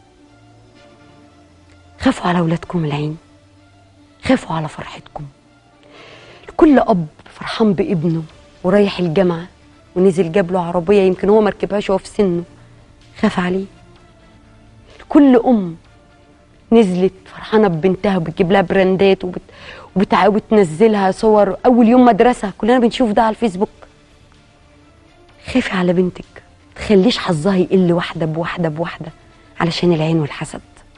خافوا على اولادكم العين خافوا على فرحتكم كل اب فرحان بابنه ورايح الجامعه ونزل جاب له عربيه يمكن هو ما ركبهاش وهو في سنه خاف عليه كل ام نزلت فرحانه ببنتها وبتجيب لها براندات وبت... وبتع... وبتنزلها صور اول يوم مدرسه كلنا بنشوف ده على الفيسبوك خافي على بنتك تخليش حظها يقل واحده بواحده بواحده علشان العين والحسد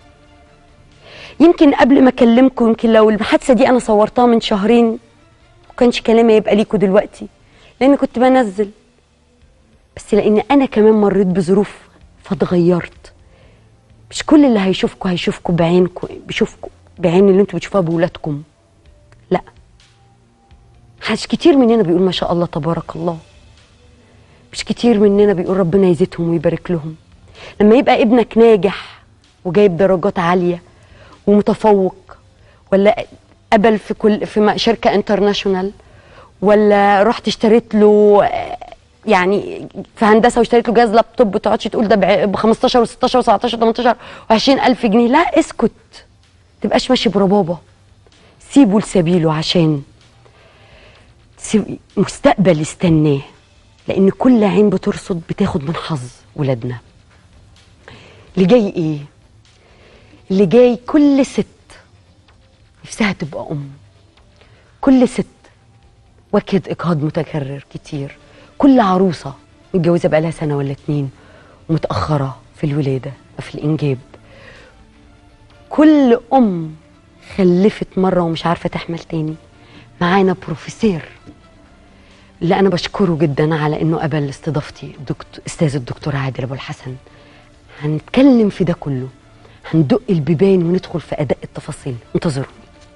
يمكن قبل ما اكلمكم يمكن لو الحادثه دي انا صورتها من شهرين ما كانش كلامي يبقى ليكوا دلوقتي لان كنت بنزل بس لان انا كمان مريت بظروف فاتغيرت مش كل اللي هيشوفكم هيشوفكم بعينكم بيشوفكم بعين اللي انتوا بتشوفوها بولادكم لا مش كتير مننا بيقول ما شاء الله تبارك الله مش كتير مننا بيقول ربنا يزيدهم ويبارك لهم لما يبقى ابنك ناجح وجايب درجات عاليه ومتفوق ولا قبل في كل في م- شركه انترناشونال ولا رحت اشتريت له آه، يعني في هندسه واشتريت له جهاز لابتوب ما تقعدش تقول ده ب 15 و16 و17 و18 و20 الف جنيه لا اسكت تبقاش ماشي بربابه سيبه لسبيله عشان سيب- مستقبل يستناه لان كل عين بترصد بتاخد من حظ ولادنا اللي جاي ايه اللي جاي كل ست نفسها تبقى ام كل ست وكد اجهاض متكرر كتير كل عروسه متجوزه بقالها سنه ولا اتنين ومتاخره في الولاده في الانجاب كل ام خلفت مره ومش عارفه تحمل تاني معانا بروفيسور اللي انا بشكره جدا على انه قبل استضافتي دكتور استاذ الدكتور عادل ابو الحسن هنتكلم في ده كله هندق البيبان وندخل في اداء التفاصيل انتظروا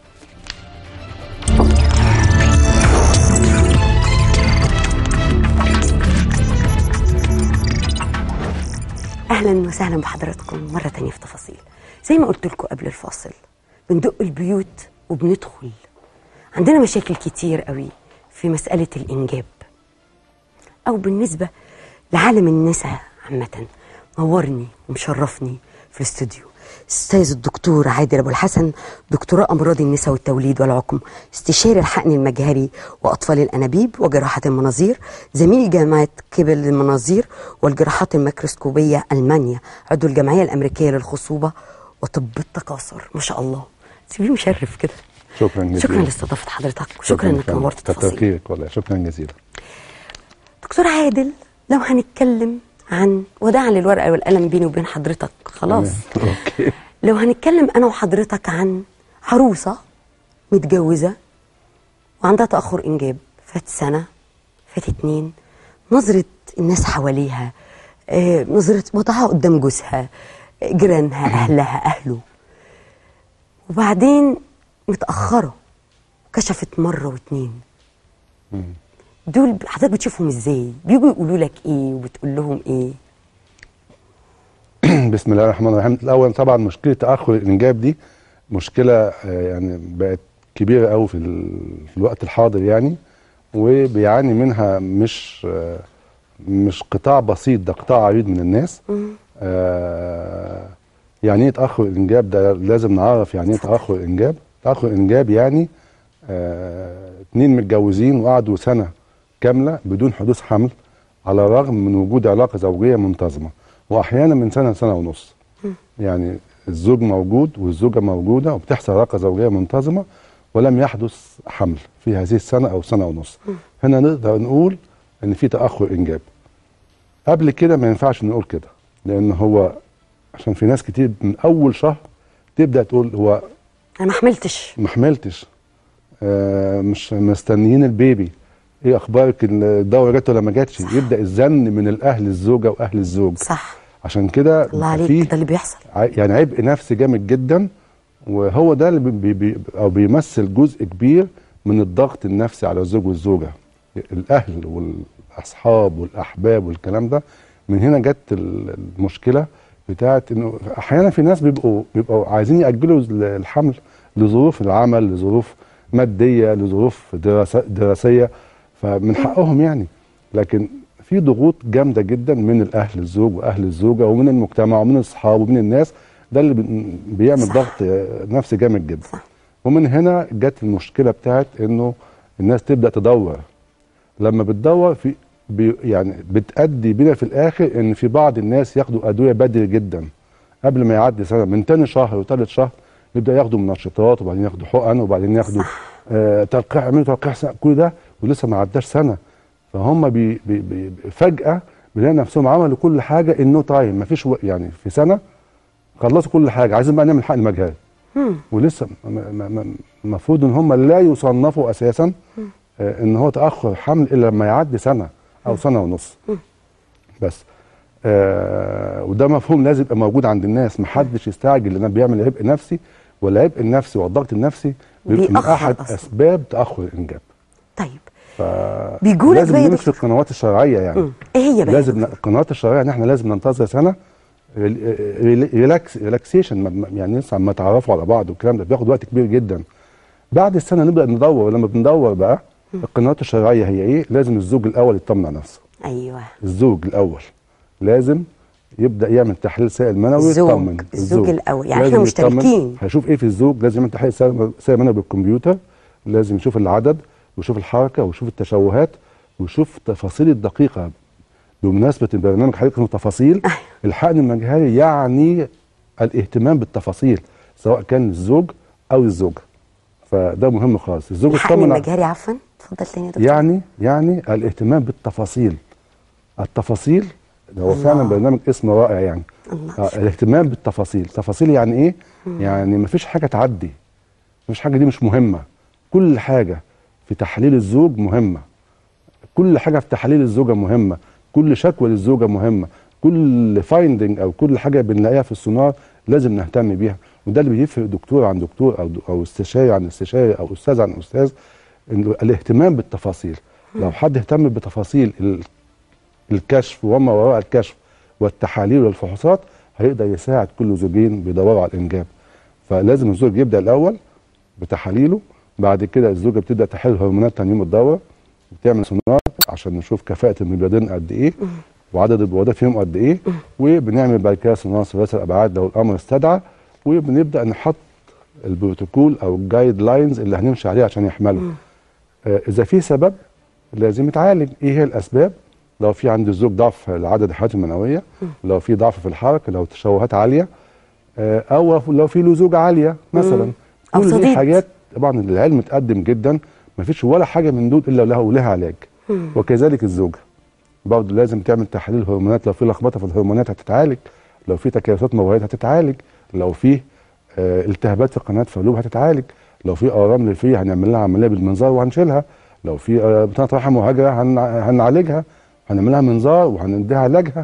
اهلا وسهلا بحضراتكم مره تانية في تفاصيل زي ما قلت لكم قبل الفاصل بندق البيوت وبندخل عندنا مشاكل كتير قوي في مساله الانجاب او بالنسبه لعالم النساء عامه نورني ومشرفني في الاستوديو استاذ الدكتور عادل ابو الحسن دكتوراه امراض النساء والتوليد والعقم استشاري الحقن المجهري واطفال الانابيب وجراحه المناظير زميل جامعه كبل المناظير والجراحات الميكروسكوبيه المانيا عضو الجمعيه الامريكيه للخصوبه وطب التكاثر ما شاء الله سيبيه مشرف كده شكرا جزيلا شكرا لاستضافه حضرتك وشكرا انك فندم. نورت كتر التفاصيل خيرك والله شكرا جزيلا دكتور عادل لو هنتكلم عن وداعا للورقه والقلم بيني وبين حضرتك خلاص تمام. اوكي لو هنتكلم انا وحضرتك عن عروسه متجوزه وعندها تاخر انجاب فات سنه فات اتنين نظره الناس حواليها آه، نظرة وضعها قدام جوزها آه، جيرانها أهلها أهله وبعدين متأخرة كشفت مرة واتنين دول حضرتك بتشوفهم ازاي؟ بيجوا يقولوا لك ايه وبتقول لهم ايه؟ بسم الله الرحمن الرحيم الاول طبعا مشكله تاخر الانجاب دي مشكله آه، يعني بقت كبيره قوي في, ال- في الوقت الحاضر يعني وبيعاني منها مش آه، مش قطاع بسيط ده قطاع عريض من الناس آه، يعني ايه تاخر الانجاب ده لازم نعرف يعني ايه تاخر الانجاب تاخر الانجاب يعني آه، اتنين متجوزين وقعدوا سنه كامله بدون حدوث حمل على الرغم من وجود علاقه زوجيه منتظمه واحيانا من سنه لسنه ونص يعني الزوج موجود والزوجه موجوده وبتحصل علاقه زوجيه منتظمه ولم يحدث حمل في هذه السنه او سنه ونص هنا نقدر نقول ان في تاخر انجاب قبل كده ما ينفعش نقول كده لان هو عشان في ناس كتير من اول شهر تبدا تقول هو انا ما حملتش ما حملتش آه مش مستنيين البيبي ايه اخبارك الدواء جت ولا ما جاتش يبدا الزن من الاهل الزوجه واهل الزوج صح عشان كده الله عليك فيه ده اللي بيحصل ع- يعني عبء نفسي جامد جدا وهو ده اللي بي بي او بيمثل جزء كبير من الضغط النفسي على الزوج والزوجه الاهل والاصحاب والاحباب والكلام ده من هنا جت ال- المشكله بتاعت انه احيانا في ناس بيبقوا بيبقوا عايزين ياجلوا ال- الحمل لظروف العمل لظروف ماديه لظروف دراسة دراسيه فمن حقهم يعني لكن في ضغوط جامده جدا من الاهل الزوج واهل الزوجه ومن المجتمع ومن الاصحاب ومن الناس ده اللي بي- بيعمل صح. ضغط آه، نفسي جامد جدا صح. ومن هنا جت المشكله بتاعت انه الناس تبدا تدور لما بتدور في بي يعني بتأدي بينا في الاخر ان في بعض الناس ياخدوا ادويه بدري جدا قبل ما يعدي سنه من تاني شهر وتالت شهر يبدا ياخدوا منشطات وبعدين ياخدوا حقن وبعدين ياخدوا آه تلقيح يعملوا تلقيح سنة كل ده ولسه ما عداش سنه فهم بي بي بي فجاه بيلاقوا نفسهم عملوا كل حاجه انه تايم ما فيش يعني في سنه خلصوا كل حاجه عايزين بقى نعمل حقن مجهري ولسه م- م- م- المفروض ان هم لا يصنفوا اساسا آه، ان هو تاخر حمل الا لما يعدي سنه او سنه ونص بس آه وده مفهوم لازم يبقى موجود عند الناس محدش يستعجل لان بيعمل عبء نفسي والعبء النفسي والضغط النفسي بيبقى من بيأخر احد أصلاً. اسباب تاخر الانجاب طيب ف بيجولك لازم بقى يا نمشي دكتور القنوات الشرعيه يعني مم. ايه هي بقى لازم ن- القنوات الشرعيه ان احنا لازم ننتظر سنه ريل- ريل- ريلاكس ريلاكسيشن ما- ما- يعني لسه عم تعرفوا على بعض والكلام ده بياخد وقت كبير جدا بعد السنه نبدا ندور لما بندور بقى القنوات الشرعيه هي ايه لازم الزوج الاول يطمن على نفسه ايوه الزوج الاول لازم يبدا يعمل تحليل سائل منوي الزوج. يطمن الزوج الأول. يعني لازم إحنا يطمن. مشتركين. هيشوف ايه في الزوج لازم يعمل تحليل سائل سائل منوي بالكمبيوتر لازم يشوف العدد ويشوف الحركه ويشوف التشوهات ويشوف التفاصيل الدقيقه بمناسبه البرنامج حضرتك اسمه تفاصيل الحقن المجهري يعني الاهتمام بالتفاصيل سواء كان الزوج او الزوجه فده مهم خالص الزوج الحقن يطمن على- المجهري عفوا اتفضل تاني يا دكتور يعني يعني الاهتمام بالتفاصيل التفاصيل ده هو فعلا برنامج اسمه رائع يعني الله. آه الاهتمام بالتفاصيل تفاصيل يعني ايه يعني مفيش حاجه تعدي مفيش حاجه دي مش مهمه كل حاجه في تحليل الزوج مهمه كل حاجه في تحليل الزوجه مهمه كل شكوى للزوجه مهمه كل فايندنج او كل حاجه بنلاقيها في السونار لازم نهتم بيها وده اللي بيفرق دكتور عن دكتور او او استشاري عن استشاري او استاذ عن استاذ إنه الاهتمام بالتفاصيل لو حد اهتم بتفاصيل ال- الكشف وما وراء الكشف والتحاليل والفحوصات هيقدر يساعد كل زوجين بيدوروا على الانجاب فلازم الزوج يبدا الاول بتحاليله بعد كده الزوجه بتبدا تحلل هرمونات تاني يوم الدوره بتعمل سونار عشان نشوف كفاءه المبيضين قد ايه وعدد البويضات فيهم قد ايه وبنعمل بعد كده سونار ثلاثي الابعاد لو الامر استدعى وبنبدا نحط البروتوكول او الجايد لاينز اللي هنمشي عليه عشان يحملوا آه اذا في سبب لازم يتعالج ايه هي الاسباب لو في عند الزوج ضعف لعدد الحالات المنويه لو في ضعف في الحركه لو تشوهات عاليه آه، او لو في لزوجه عاليه مثلا أو كل دي صديد. حاجات طبعا العلم متقدم جدا ما فيش ولا حاجه من دول الا ولها ولها علاج وكذلك الزوجه برضه لازم تعمل تحاليل هرمونات لو في لخبطه في الهرمونات هتتعالج لو في تكيسات موارد هتتعالج لو في آه التهابات في قناه فالوب هتتعالج لو في اورام للفي هنعمل لها عمليه بالمنظار وهنشيلها لو في آه بطانه رحم مهاجره هن- هنعالجها هنعمل لها منظار وهنديها علاجها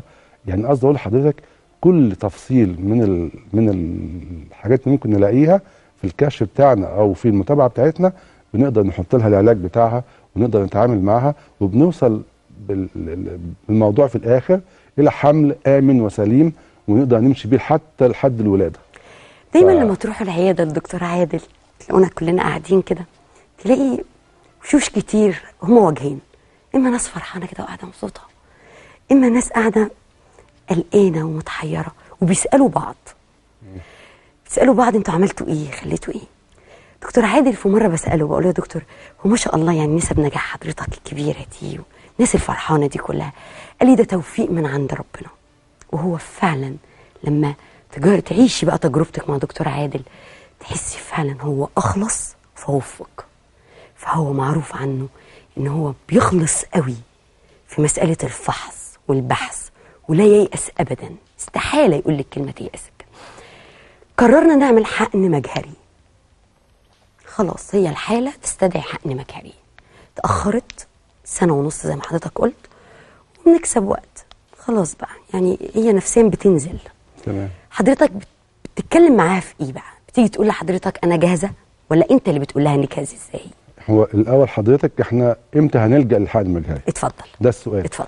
يعني قصدي اقول لحضرتك كل تفصيل من ال... من الحاجات اللي ممكن نلاقيها في الكشف بتاعنا او في المتابعه بتاعتنا بنقدر نحط لها العلاج بتاعها ونقدر نتعامل معاها وبنوصل بال... بالموضوع في الاخر الى حمل امن وسليم ونقدر نمشي بيه حتى لحد الولاده دايما ف- لما تروحوا العياده الدكتور عادل تلاقونا كلنا قاعدين كده تلاقي وشوش كتير هما وجهين اما ناس فرحانه كده وقاعده مبسوطه اما ناس قاعده قلقانه ومتحيره وبيسالوا بعض بيسالوا بعض انتوا عملتوا ايه خليتوا ايه دكتور عادل في مره بساله بقول له يا دكتور هو ما شاء الله يعني نسب نجاح حضرتك الكبيره دي والناس الفرحانه دي كلها قال لي ده توفيق من عند ربنا وهو فعلا لما تجار تعيشي بقى تجربتك مع دكتور عادل تحسي فعلا هو اخلص فوفق فهو معروف عنه ان هو بيخلص قوي في مساله الفحص والبحث ولا ييأس ابدا استحاله يقول لك كلمه ييأس ابدا قررنا نعمل حقن مجهري خلاص هي الحاله تستدعي حقن مجهري تاخرت سنه ونص زي ما حضرتك قلت ونكسب وقت خلاص بقى يعني هي نفسيا بتنزل تمام حضرتك بت- بتتكلم معاها في ايه بقى بتيجي تقول لحضرتك انا جاهزه ولا انت اللي بتقول لها انك جاهزه ازاي هو الاول حضرتك احنا امتى هنلجا للحقن المجهري اتفضل ده السؤال اتفضل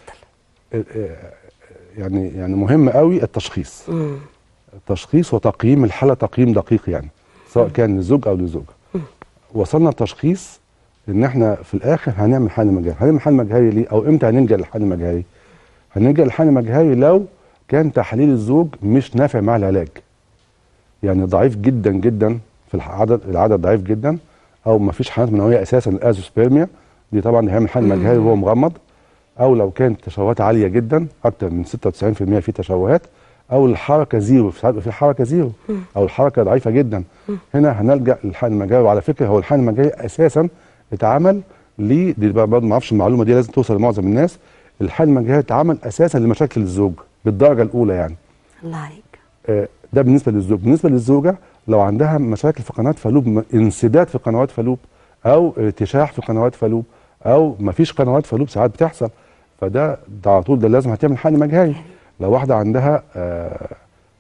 يعني يعني مهم قوي التشخيص مم. التشخيص وتقييم الحاله تقييم دقيق يعني سواء كان للزوج او للزوجه وصلنا لتشخيص ان احنا في الاخر هنعمل حقن مجهري هنعمل حقن مجهري ليه او امتى هنلجا للحقن المجهري هنلجا للحقن المجهري لو كان تحليل الزوج مش نافع مع العلاج يعني ضعيف جدا جدا في العدد العدد ضعيف جدا او ما فيش حالات منويه اساسا الازوسبيرميا دي طبعا هيعمل حقن مجهري وهو مغمض او لو كانت تشوهات عاليه جدا اكتر من 96% في تشوهات او الحركه زيرو ساعات بيبقى في حركه زيرو او الحركه ضعيفه جدا هنا هنلجا للحقن المجهري وعلى فكره هو الحقن المجهري اساسا اتعمل ليه دي بقى برضه ما اعرفش المعلومه دي لازم توصل لمعظم الناس الحقن المجهري اتعمل اساسا لمشاكل الزوج بالدرجه الاولى يعني الله عليك آه، ده بالنسبه للزوج بالنسبه للزوجه لو عندها مشاكل في قنوات فالوب م- انسداد في قنوات فالوب او ارتشاح في قنوات فالوب او ما فيش قنوات فالوب ساعات بتحصل فده ده على طول ده لازم هتعمل حقن مجهري لو واحده عندها آه،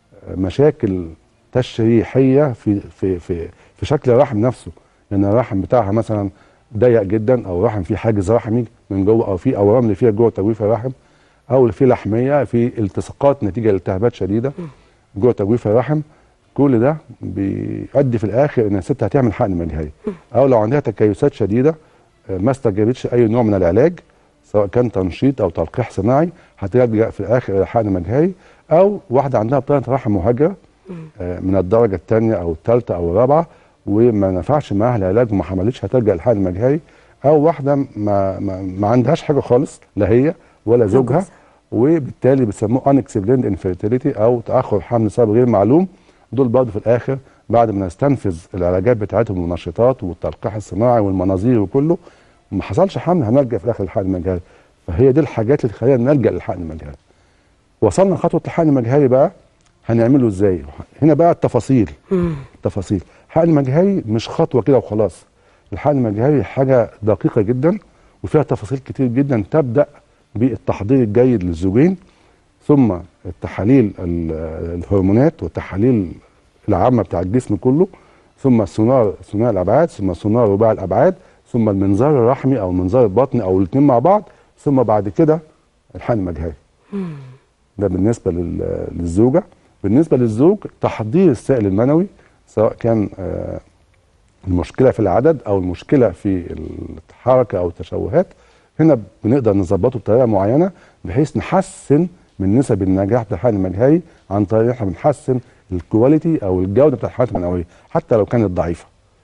مشاكل تشريحيه في في في في شكل الرحم نفسه يعني الرحم بتاعها مثلا ضيق جدا او رحم فيه حاجز رحمي من جوه او في اورام اللي فيها جوه تجويف الرحم او اللي فيه لحميه في التصاقات نتيجه لالتهابات شديده جوه تجويف الرحم كل ده بيؤدي في الاخر ان الست هتعمل حقن مجهري او لو عندها تكيسات شديده آه، ما استجابتش اي نوع من العلاج سواء كان تنشيط او تلقيح صناعي هتلجا في الاخر الى حقن مجهري او واحده عندها بطانه رحم مهاجره آه، من الدرجه الثانيه او الثالثه او الرابعه وما نفعش معاها العلاج وما حملتش هتلجا للحقن المجهري او واحده ما, ما, ما عندهاش حاجه خالص لا هي ولا زوجها جوزها. وبالتالي بيسموه unexplained infertility او تاخر حمل سبب غير معلوم دول برضه في الاخر بعد ما نستنفذ العلاجات بتاعتهم والنشاطات والتلقيح الصناعي والمناظير وكله وما حصلش حمل هنلجا في الاخر للحقن المجهري فهي دي الحاجات اللي تخلينا نلجا للحقن المجهري وصلنا خطوه الحقن المجهري بقى هنعمله ازاي هنا بقى التفاصيل التفاصيل الحقن المجهري مش خطوه كده وخلاص الحقن المجهري حاجه دقيقه جدا وفيها تفاصيل كتير جدا تبدا بالتحضير الجيد للزوجين ثم التحاليل ال- الهرمونات والتحاليل العامه بتاع الجسم كله ثم السونار ثنائي الابعاد ثم السونار رباعي الابعاد ثم المنظار الرحمي او المنظار البطني او الاثنين مع بعض ثم بعد كده الحقن المجهري ده بالنسبه لل- للزوجه بالنسبه للزوج تحضير السائل المنوي سواء كان آه، المشكله في العدد او المشكله في الحركه او التشوهات هنا بنقدر نظبطه بطريقه معينه بحيث نحسن من نسب النجاح بتاع الحقن المجهري عن طريق إن احنا بنحسن الكواليتي او الجوده بتاع الحالات المنويه حتى لو كانت ضعيفه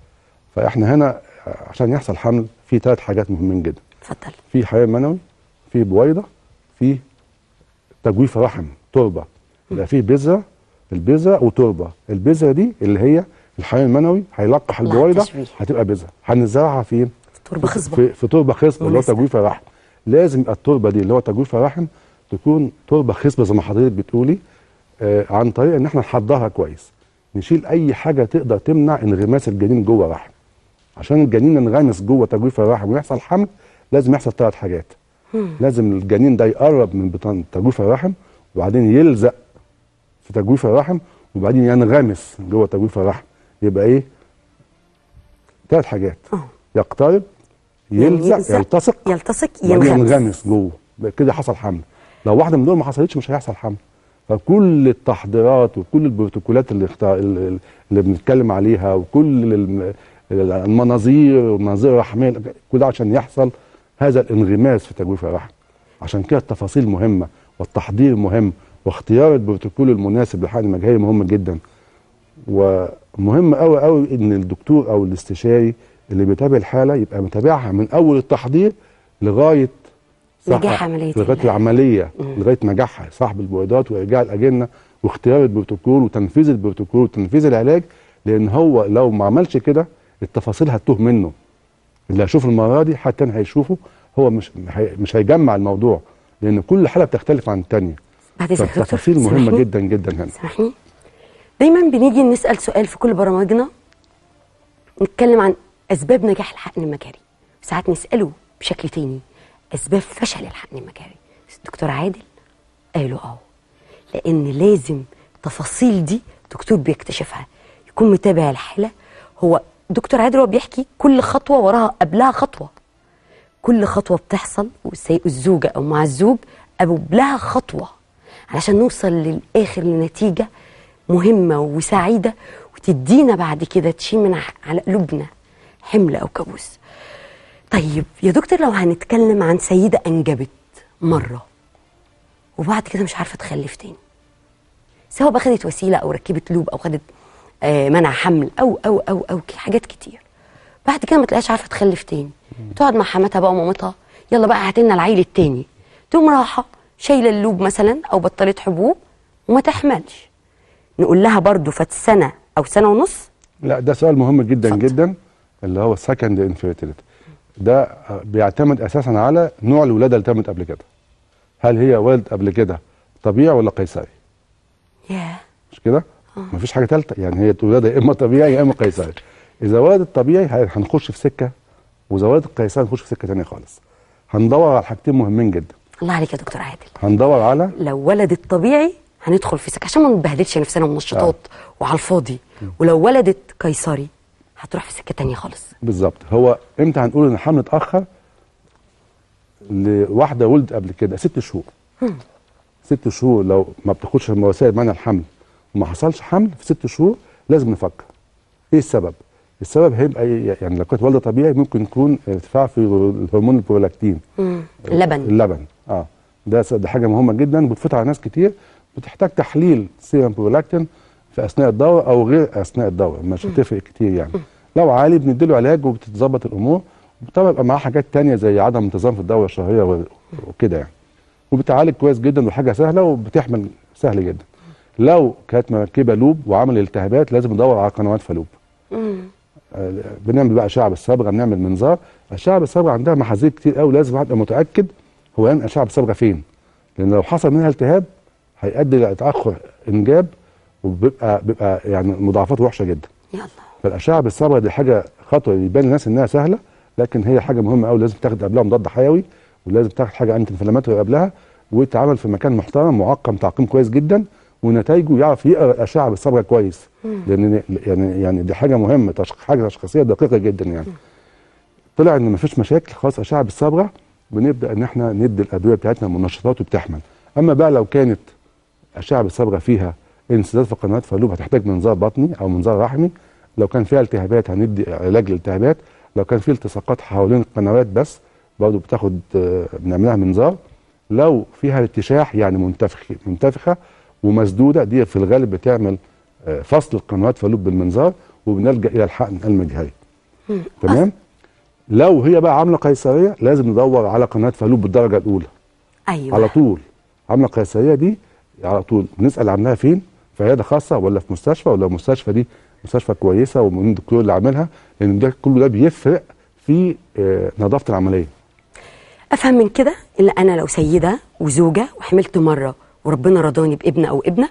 فاحنا هنا آه، عشان يحصل حمل في ثلاث حاجات مهمين جدا اتفضل في حيوان منوي في بويضه في تجويف رحم تربه يبقى في بذره البذره وتربه البذره دي اللي هي الحيوان المنوي هيلقح الله البويضه التشبيه. هتبقى بذره هنزرعها فين؟ تربه خصبه في, في تربه خصبه اللي هو مناسبة. تجويف الرحم لازم يبقى التربه دي اللي هو تجويف الرحم تكون تربه خصبه زي ما حضرتك بتقولي آه عن طريق ان احنا نحضرها كويس نشيل اي حاجه تقدر تمنع انغماس الجنين جوه الرحم عشان الجنين ينغمس جوه تجويف الرحم ويحصل حمل لازم يحصل ثلاث حاجات لازم الجنين ده يقرب من بطن تجويف الرحم وبعدين يلزق في تجويف الرحم وبعدين ينغمس جوه تجويف الرحم يبقى ايه ثلاث حاجات اه يقترب يلزق, يلتصق يلتصق وبعدين ينغمس ينغمس جوه بقى كده حصل حمل لو واحده من دول ما حصلتش مش هيحصل حمل فكل التحضيرات وكل البروتوكولات اللي اختار اللي بنتكلم عليها وكل الم- المناظير والمناظير الرحميه كل ده عشان يحصل هذا الانغماس في تجويف الرحم عشان كده التفاصيل مهمه والتحضير مهم واختيار البروتوكول المناسب للحقن المجهري مهم جدا ومهم قوي قوي ان الدكتور او الاستشاري اللي بيتابع الحاله يبقى متابعها من اول التحضير لغايه صح- نجاح عملية لغايه العلاج. العمليه لغايه نجاحها صاحب البويضات وارجاع الاجنه واختيار البروتوكول وتنفيذ البروتوكول وتنفيذ العلاج لان هو لو ما عملش كده التفاصيل هتتوه منه اللي هيشوف المره دي حتى هيشوفه هو مش هي- مش هيجمع الموضوع لان كل حاله بتختلف عن الثانيه بعد اذنك يا دكتور فالتفاصيل مهمه سامحني؟ جدا جدا هنا سامحني دايما بنيجي نسال سؤال في كل برامجنا نتكلم عن اسباب نجاح الحقن المجاري ساعات نساله بشكل تاني اسباب فشل الحقن المجاري دكتور عادل قالوا اه لان لازم التفاصيل دي دكتور بيكتشفها يكون متابع الحاله هو دكتور عادل هو بيحكي كل خطوه وراها قبلها خطوه كل خطوه بتحصل والسي- الزوجه او مع الزوج قبلها خطوه علشان نوصل للاخر لنتيجه مهمه وسعيده وتدينا بعد كده تشيل من ع- على قلوبنا حمل او كابوس طيب يا دكتور لو هنتكلم عن سيده انجبت مره وبعد كده مش عارفه تخلف تاني سواء بقى خدت وسيله او ركبت لوب او خدت آه منع حمل او او او او ك- حاجات كتير بعد كده ما تلاقيش عارفه تخلف تاني تقعد مع حماتها بقى ومامتها يلا بقى هات لنا العيل التاني تقوم رايحه شايله اللوب مثلا او بطلت حبوب وما تحملش نقول لها برضو فات سنه او سنه ونص لا ده سؤال مهم جدا اتفضل. جدا اللي هو السكند انفيرتيليتي ده آه، بيعتمد اساسا على نوع الولاده اللي تمت قبل كده هل هي ولد قبل كده طبيعي ولا قيصري ياه مش كده مفيش حاجه ثالثه يعني هي الولاده يا اما طبيعي يا اما قيصري اذا ولدت طبيعي هي- هنخش في سكه واذا ولدت قيصري هنخش في سكه ثانيه خالص هندور على حاجتين مهمين جدا الله عليك يا دكتور عادل هندور على لو ولدت طبيعي هندخل في سكه عشان ما نبهدلش نفسنا منشطات وعلى الفاضي ولو ولدت قيصري هتروح في سكه تانية خالص بالظبط هو امتى هنقول ان الحمل اتاخر لواحده ولدت قبل كده ست شهور ست شهور لو ما بتاخدش وسائل منع الحمل وما حصلش حمل في ست شهور لازم نفكر ايه السبب السبب هيبقى إيه؟ يعني لو كانت والده طبيعي ممكن يكون ارتفاع في الهرمون البرولاكتين اللبن اللبن اه ده س- ده حاجه مهمه جدا بتفوت على ناس كتير بتحتاج تحليل سيرم برولاكتين في اثناء الدوره او غير اثناء الدوره مش هتفرق كتير يعني لو عالي بنديله علاج وبتتظبط الامور وطبعا يبقى معاه حاجات تانية زي عدم انتظام في الدوره الشهريه و- وكده يعني وبتعالج كويس جدا وحاجه سهله وبتحمل سهل جدا لو كانت مركبه لوب وعمل التهابات لازم ندور على قنوات فلوب آه، بنعمل بقى اشعه بالصبغه بنعمل منظار الاشعه بالصبغه عندها محاذير كتير قوي لازم واحد يبقى متاكد هو ينقل اشعه بالصبغه فين لان لو حصل منها التهاب هيؤدي لتاخر انجاب وبيبقى بيبقى يعني مضاعفات وحشه جدا يلا فالاشعه بالصبغه دي حاجه خطوه يبان للناس انها سهله لكن هي حاجه مهمه قوي لازم تاخد قبلها مضاد حيوي ولازم تاخد حاجه انتي انفلاماتوري قبلها ويتعمل في مكان محترم معقم تعقيم كويس جدا ونتائجه يعرف يقرا الاشعه بالصبغه كويس لان يعني يعني دي حاجه مهمه تشخ... حاجه تشخيصيه دقيقه جدا يعني طلع ان مفيش مشاكل خلاص اشعه بالصبغه بنبدا ان احنا ندي الادويه بتاعتنا المنشطات وبتحمل اما بقى لو كانت اشعه بالصبغه فيها انسداد في قنوات فالوب هتحتاج منظار بطني او منظار رحمي لو كان فيها التهابات هندي علاج للالتهابات لو كان في التصاقات حوالين القنوات بس برضه بتاخد آه، بنعملها منظار لو فيها ارتشاح يعني منتفخ منتفخه ومسدوده دي في الغالب بتعمل آه، فصل القنوات فالوب بالمنظار وبنلجا الى الحقن المجهري تمام لو هي بقى عامله قيصريه لازم ندور على قناه فالوب بالدرجه الاولى ايوه على طول عامله قيصريه دي على طول نسال عنها فين في عياده خاصه ولا في مستشفى ولا المستشفى دي مستشفى كويسه ومن الدكتور اللي عاملها لان ده كله ده بيفرق في آه، نظافه العمليه افهم من كده ان انا لو سيده وزوجه وحملت مره وربنا رضاني بابن او ابنه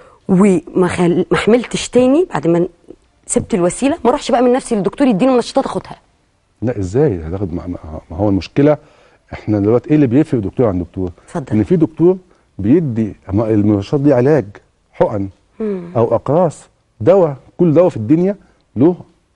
وما خل... ما حملتش تاني بعد ما سبت الوسيله ما اروحش بقى من نفسي للدكتور يديني منشطات اخدها لا ازاي هتاخد ما ما- ما هو المشكله احنا دلوقتي ايه اللي بيفرق دكتور عن دكتور اتفضل. ان في دكتور بيدي أما المنشطات دي علاج حقن او اقراص دواء كل دواء في الدنيا له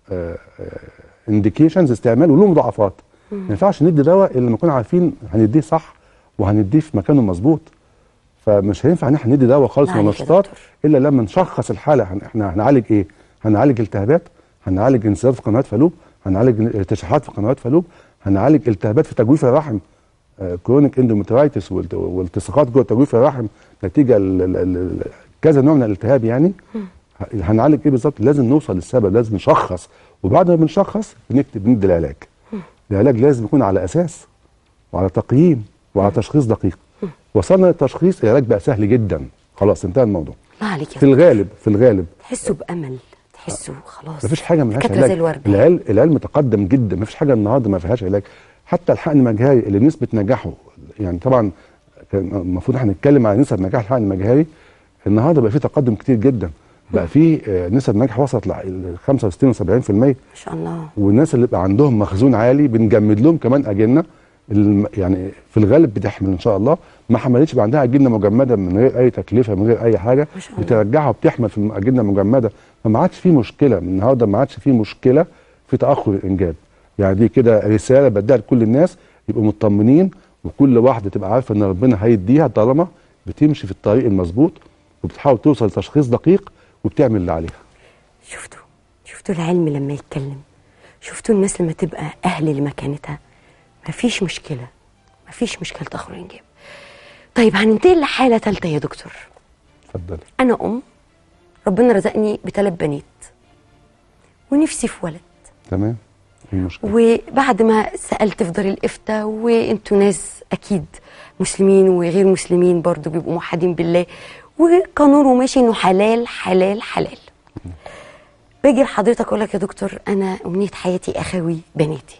انديكيشنز استعمال وله مضاعفات ما ينفعش ندي دواء الا لما نكون عارفين هنديه صح وهنديه في مكانه مظبوط فمش هينفع ان احنا ندي دواء خالص لا عليك يا منشطات دكتور. الا لما نشخص الحاله هن- احنا هنعالج ايه؟ هنعالج التهابات هنعالج انسداد في قنوات فالوب هنعالج ارتشاحات في قنوات فالوب هنعالج التهابات في تجويف الرحم كرونيك اندومترايتس والتصاقات جوه تجويف الرحم نتيجه ل- ل- ل- كذا نوع من الالتهاب يعني ه- هنعالج ايه بالظبط لازم نوصل للسبب لازم نشخص وبعد ما بنشخص بنكتب ندي العلاج العلاج لازم يكون على اساس وعلى تقييم وعلى تشخيص دقيق وصلنا للتشخيص العلاج بقى سهل جدا خلاص انتهى الموضوع الله عليك يا في الغالب في الغالب تحسوا بامل تحسوا خلاص مفيش حاجه ملهاش دكاترة علاج زي الورد العلم العلم تقدم جدا مفيش حاجه النهارده ما فيهاش علاج حتى الحقن المجهري اللي نسبه نجاحه يعني طبعا كان المفروض احنا نتكلم على نسب نجاح الحقن المجهري النهارده بقى في تقدم كتير جدا بقى في آه، نسب نجاح وصلت ل 65 و70% ما شاء الله والناس اللي بقى عندهم مخزون عالي بنجمد لهم كمان اجنه الم- يعني في الغالب بتحمل ان شاء الله ما حملتش بقى عندها اجنه مجمده من غير اي تكلفه من غير اي حاجه ما شاء الله. بترجعها وبتحمل في الاجنه المجمده فما عادش في مشكله من النهارده ما عادش في مشكله في تاخر الانجاب يعني دي كده رساله بديها لكل الناس يبقوا مطمنين وكل واحده تبقى عارفه ان ربنا هيديها طالما بتمشي في الطريق المظبوط وبتحاول توصل لتشخيص دقيق وبتعمل اللي عليها شفتوا شفتوا العلم لما يتكلم شفتوا الناس لما تبقى اهل لمكانتها مفيش مشكله مفيش مشكله تاخر الانجاب طيب هننتقل لحاله ثالثه يا دكتور اتفضلي انا ام ربنا رزقني بثلاث بنات ونفسي في ولد تمام إيه المشكله وبعد ما سالت في دار الافتاء وانتوا ناس اكيد مسلمين وغير مسلمين برضو بيبقوا موحدين بالله وقانونه ماشي انه حلال حلال حلال باجي لحضرتك اقول لك يا دكتور انا امنيه حياتي اخوي بناتي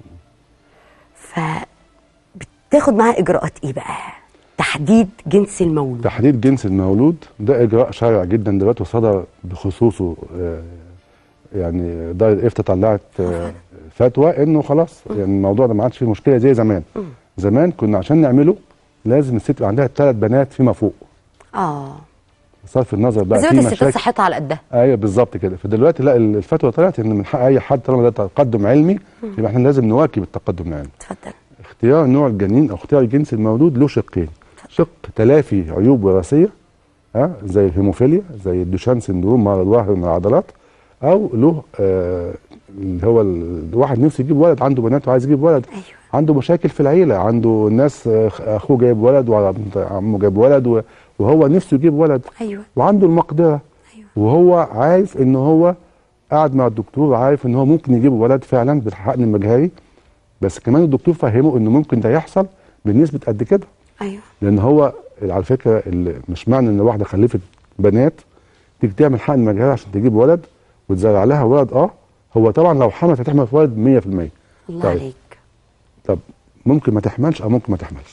ف بتاخد معاه اجراءات ايه بقى تحديد جنس المولود تحديد جنس المولود ده اجراء شائع جدا دلوقتي وصدر بخصوصه آه، يعني دار الافتاء طلعت آه، فتوى انه خلاص يعني الموضوع ده ما عادش فيه مشكله زي زمان زمان كنا عشان نعمله لازم الست يبقى عندها ثلاث بنات فيما فوق اه بصرف النظر بقى بس في دلوقتي الستات مشاكل صحتها على قدها ايوه بالظبط كده فدلوقتي لا الفتوى طلعت ان من حق اي حد طالما ده تقدم علمي يبقى احنا لازم نواكب التقدم العلمي اتفضل اختيار نوع الجنين او اختيار جنس المولود له شقين شق تلافي عيوب وراثيه ها زي الهيموفيليا زي الدوشان سندروم مرض وهر من العضلات او له آه اللي هو ال- الواحد نفسه يجيب ولد عنده بنات وعايز يجيب ولد أيوة. عنده مشاكل في العيله عنده ناس آه، اخوه جايب ولد وعمه جايب ولد و- وهو نفسه يجيب ولد ايوه وعنده المقدره أيوة. وهو عارف ان هو قاعد مع الدكتور عارف ان هو ممكن يجيب ولد فعلا بالحقن المجهري بس كمان الدكتور فهمه انه ممكن ده يحصل بنسبه قد كده ايوه لان هو على فكره اللي مش معنى ان واحده خلفت بنات تيجي تعمل حقن مجهري عشان تجيب ولد وتزرع لها ولد اه هو طبعا لو حملت هتحمل في ولد 100% الله طيب. عليك طب ممكن ما تحملش او ممكن ما تحملش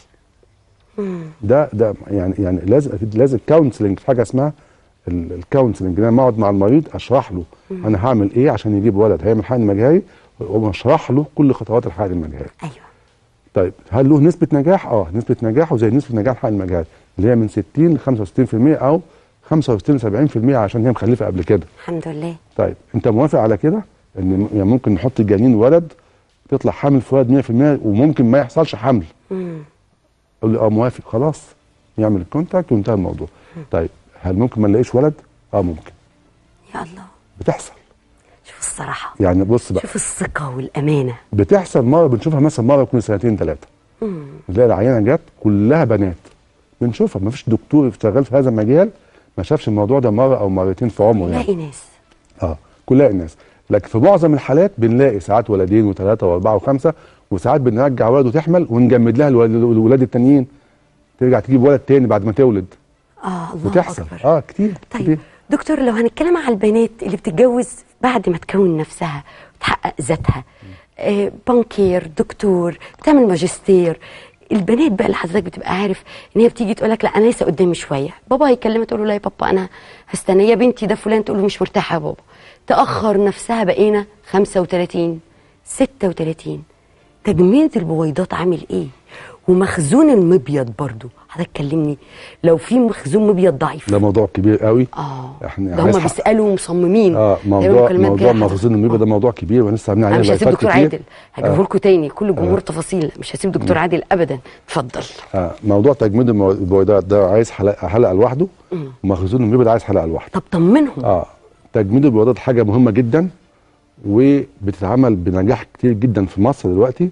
ده ده يعني يعني لازم لازم كونسلنج في حاجه اسمها الكونسلنج ان انا اقعد مع المريض اشرح له انا هعمل ايه عشان يجيب ولد هيعمل حقن مجهري واشرح له كل خطوات الحقن المجهري ايوه طيب هل له نسبه نجاح اه نسبه نجاحه زي نسبه نجاح الحقن المجهري اللي هي من 60 ل 65% او 65 70% عشان هي مخلفه قبل كده الحمد لله طيب انت موافق على كده ان يعني ممكن نحط جنين ولد تطلع حامل في ولد 100% وممكن ما يحصلش حمل مم. اقول له اه موافق خلاص يعمل الكونتاكت وانتهى الموضوع طيب هل ممكن ما نلاقيش ولد اه ممكن يا الله بتحصل شوف الصراحه يعني بص بقى شوف الثقه والامانه بتحصل مره بنشوفها مثلا مره كل سنتين ثلاثه تلاقي العينه جت كلها بنات بنشوفها ما فيش دكتور شغال في هذا المجال ما شافش الموضوع ده مره او مرتين في عمره يعني باقي ناس اه كلها الناس لكن في معظم الحالات بنلاقي ساعات ولدين وثلاثه واربعه وخمسه وساعات بنرجع ولد وتحمل ونجمد لها الولاد الولاد التانيين ترجع تجيب ولد تاني بعد ما تولد اه الله بتحصل اكبر اه كتير طيب كتير. دكتور لو هنتكلم على البنات اللي بتتجوز بعد ما تكون نفسها وتحقق ذاتها آه بانكير دكتور بتعمل ماجستير البنات بقى اللي حضرتك بتبقى عارف ان هي بتيجي تقول لك لا انا لسه قدامي شويه بابا هيكلمها تقول له لا يا بابا انا هستنى يا بنتي ده فلان تقول له مش مرتاحه يا بابا تاخر نفسها بقينا 35 36 تجميد البويضات عامل ايه ومخزون المبيض برضو حضرتك كلمني لو في مخزون مبيض ضعيف ده موضوع كبير قوي اه احنا ده هم عايز حق- بيسالوا ومصممين اه دايما موضوع مكالمات موضوع جاية مخزون الميبا ده موضوع كبير ولسه عاملين انا عليه مش هسيب لايفات دكتور كتير. عادل هجيبه لكم تاني كل الجمهور تفاصيل مش هسيب دكتور عادل ابدا اتفضل آه موضوع تجميد المو- البويضات ده عايز حلقه حلقه لوحده ومخزون الميبا ده عايز حلقه لوحده طب طمنهم اه تجميد البويضات حاجه مهمه جدا وبتتعمل بنجاح كتير جدا في مصر دلوقتي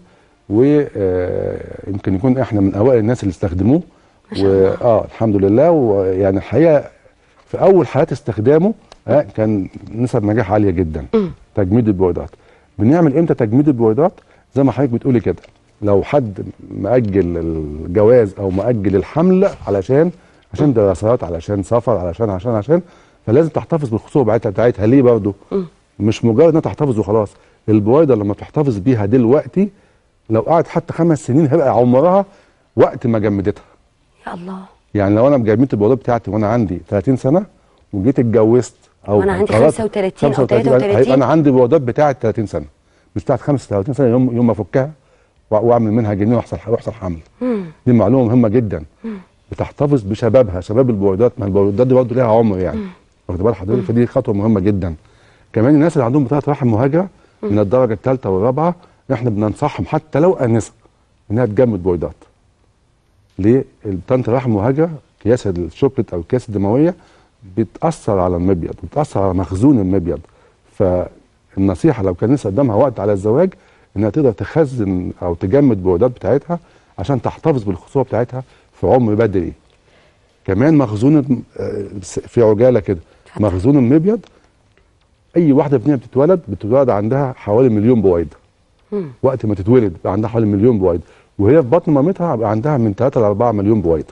ويمكن يكون احنا من اوائل الناس اللي استخدموه واه الحمد لله ويعني الحقيقه في اول حالات استخدامه آه كان نسب نجاح عاليه جدا تجميد البويضات بنعمل امتى تجميد البويضات زي ما حضرتك بتقولي كده لو حد مأجل الجواز او مأجل الحمل علشان عشان دراسات علشان سفر علشان عشان عشان فلازم تحتفظ بالخصوبه بتاعتها بتاعتها ليه برضه؟ مش مجرد انها تحتفظ وخلاص البويضه لما تحتفظ بيها دلوقتي لو قعدت حتى خمس سنين هيبقى عمرها وقت ما جمدتها يا الله يعني لو انا جمدت البويضات بتاعتي وانا عندي 30 سنه وجيت اتجوزت او وأنا عندي قررت 35 أو 35 33. هيبقى انا عندي بويضات بتاعت 30 سنه مش بتاعت 35 سنه يوم يوم ما افكها وأ- واعمل منها جنين ويحصل ويحصل حمل دي معلومه مهمه جدا بتحتفظ بشبابها شباب البويضات ما البويضات دي برضه ليها عمر يعني واخد بال حضرتك فدي خطوه مهمه جدا كمان الناس اللي عندهم بطاقه رحم مهاجره من الدرجه الثالثه والرابعه احنا بننصحهم حتى لو انسه انها تجمد بويضات ليه؟ بطانه الرحم المهاجره اكياس الشوكليت او الكياس الدمويه بتاثر على المبيض وبتاثر على مخزون المبيض فالنصيحه لو كان لسه قدامها وقت على الزواج انها تقدر تخزن او تجمد البويضات بتاعتها عشان تحتفظ بالخصوبه بتاعتها في عمر بدري كمان مخزون الم- آه، في عجاله كده مخزون المبيض اي واحده فينا بتتولد بتتولد عندها حوالي مليون بويضه وقت ما تتولد بقى عندها حوالي مليون بويضه وهي في بطن مامتها بقى عندها من 3 ل 4 مليون بويضه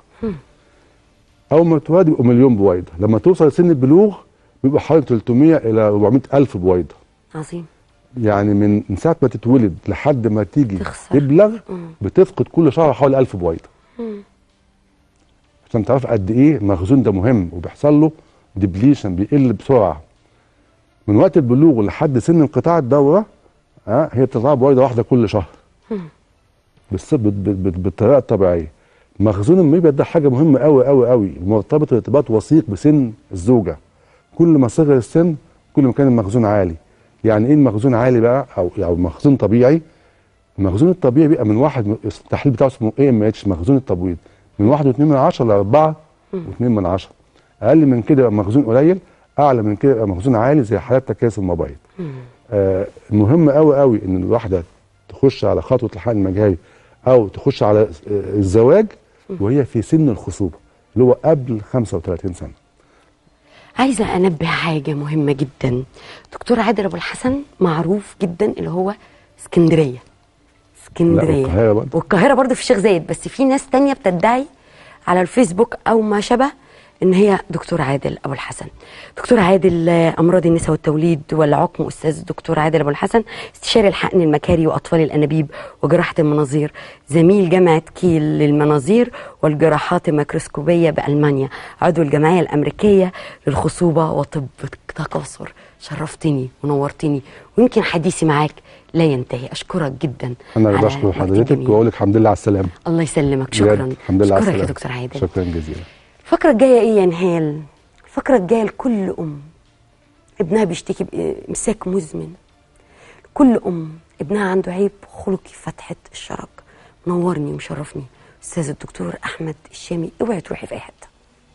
اول ما تتولد يبقوا مليون بويضه لما توصل سن البلوغ بيبقى حوالي 300 الى 400 الف بويضه عظيم يعني من من ساعه ما تتولد لحد ما تيجي تخسر. تبلغ بتفقد كل شهر حوالي 1000 بويضه عشان تعرف قد ايه المخزون ده مهم وبيحصل له ديبليشن بيقل بسرعه من وقت البلوغ لحد سن انقطاع الدوره ها هي بتطلع بويضه واحده كل شهر بس بت- بت- بت- بالطريقه الطبيعيه مخزون المبيض ده حاجه مهمه قوي قوي قوي مرتبط ارتباط وثيق بسن الزوجه كل ما صغر السن كل ما كان المخزون عالي يعني ايه المخزون عالي بقى او يعني مخزون طبيعي المخزون الطبيعي بيبقى من واحد التحليل بتاعه اسمه اي ام اتش مخزون التبويض من واحد واتنين من عشرة لأربعة واتنين من عشرة أقل من كده يبقى مخزون قليل أعلى من كده يبقى مخزون عالي زي حالات تكيس المبيض آه المهم قوي قوي إن الواحدة تخش على خطوة الحقن المجهري أو تخش على آه، الزواج وهي في سن الخصوبة اللي هو قبل 35 سنة عايزه انبه حاجه مهمه جدا دكتور عادل ابو الحسن معروف جدا اللي هو اسكندريه اسكندريه والقاهرة برضه. والقاهره برضه في الشيخ زايد بس في ناس تانية بتدعي على الفيسبوك او ما شبه ان هي دكتور عادل ابو الحسن دكتور عادل آه، امراض النساء والتوليد والعقم استاذ دكتور عادل ابو الحسن استشاري الحقن المكاري واطفال الانابيب وجراحه المناظير زميل جامعه كيل للمناظير والجراحات الميكروسكوبيه بالمانيا عضو الجمعيه الامريكيه للخصوبه وطب التكاثر شرفتني ونورتني ويمكن حديثي معاك لا ينتهي اشكرك جدا أنا اللي على بشكر الوقت حضرتك الجميل. وأقول لك الحمد لله على السلامة الله يسلمك بجد، شكرا الحمد لله على شكرا السلامة يا دكتور عادل شكرا جزيلا الفقرة الجاية ايه يا نهال؟ الفقرة الجاية لكل أم ابنها بيشتكي بإمساك مزمن كل أم ابنها عنده عيب خلقي في فتحة الشرج منورني ومشرفني أستاذ الدكتور أحمد الشامي اوعي تروحي في أي حتة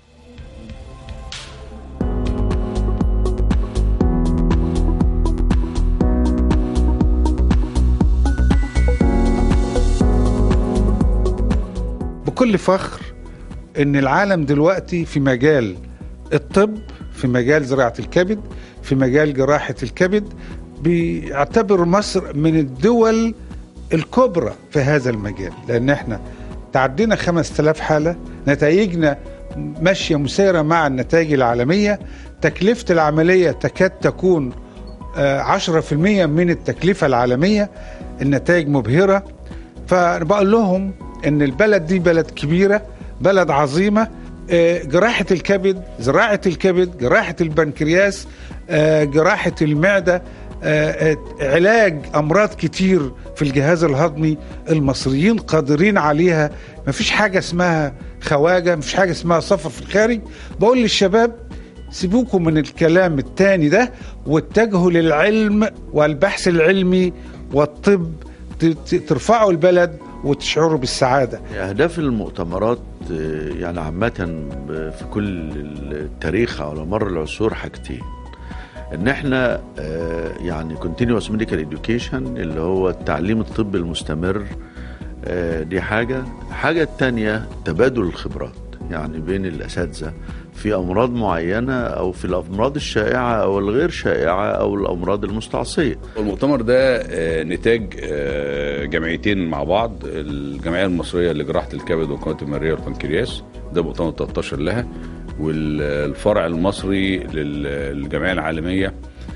بكل فخر ان العالم دلوقتي في مجال الطب في مجال زراعه الكبد في مجال جراحه الكبد بيعتبر مصر من الدول الكبرى في هذا المجال لان احنا تعدينا 5000 حاله نتائجنا ماشيه مسيره مع النتائج العالميه تكلفه العمليه تكاد تكون آه، 10% من التكلفه العالميه النتائج مبهره فبقول لهم ان البلد دي بلد كبيره بلد عظيمه آه، جراحه الكبد زراعه الكبد جراحه البنكرياس آه، جراحه المعده آه، آه، علاج امراض كتير في الجهاز الهضمي المصريين قادرين عليها مفيش حاجه اسمها خواجه مفيش حاجه اسمها سفر في الخارج بقول للشباب سيبوكم من الكلام التاني ده واتجهوا للعلم والبحث العلمي والطب ت- ت- ترفعوا البلد وتشعروا بالسعاده أهداف المؤتمرات آه، يعني عامة ب- في كل التاريخ على مر العصور حاجتين ان احنا آه، يعني continuous medical education اللي هو التعليم الطبي المستمر آه، دي حاجة حاجة التانية تبادل الخبرات يعني بين الأساتذة في أمراض معينة أو في الأمراض الشائعة أو الغير شائعة أو الأمراض المستعصية المؤتمر ده آه، نتاج آه، جمعيتين مع بعض الجمعيه المصريه لجراحه الكبد والقناه المريه والبنكرياس ده مؤتمر 13 لها والفرع المصري لل- للجمعيه العالميه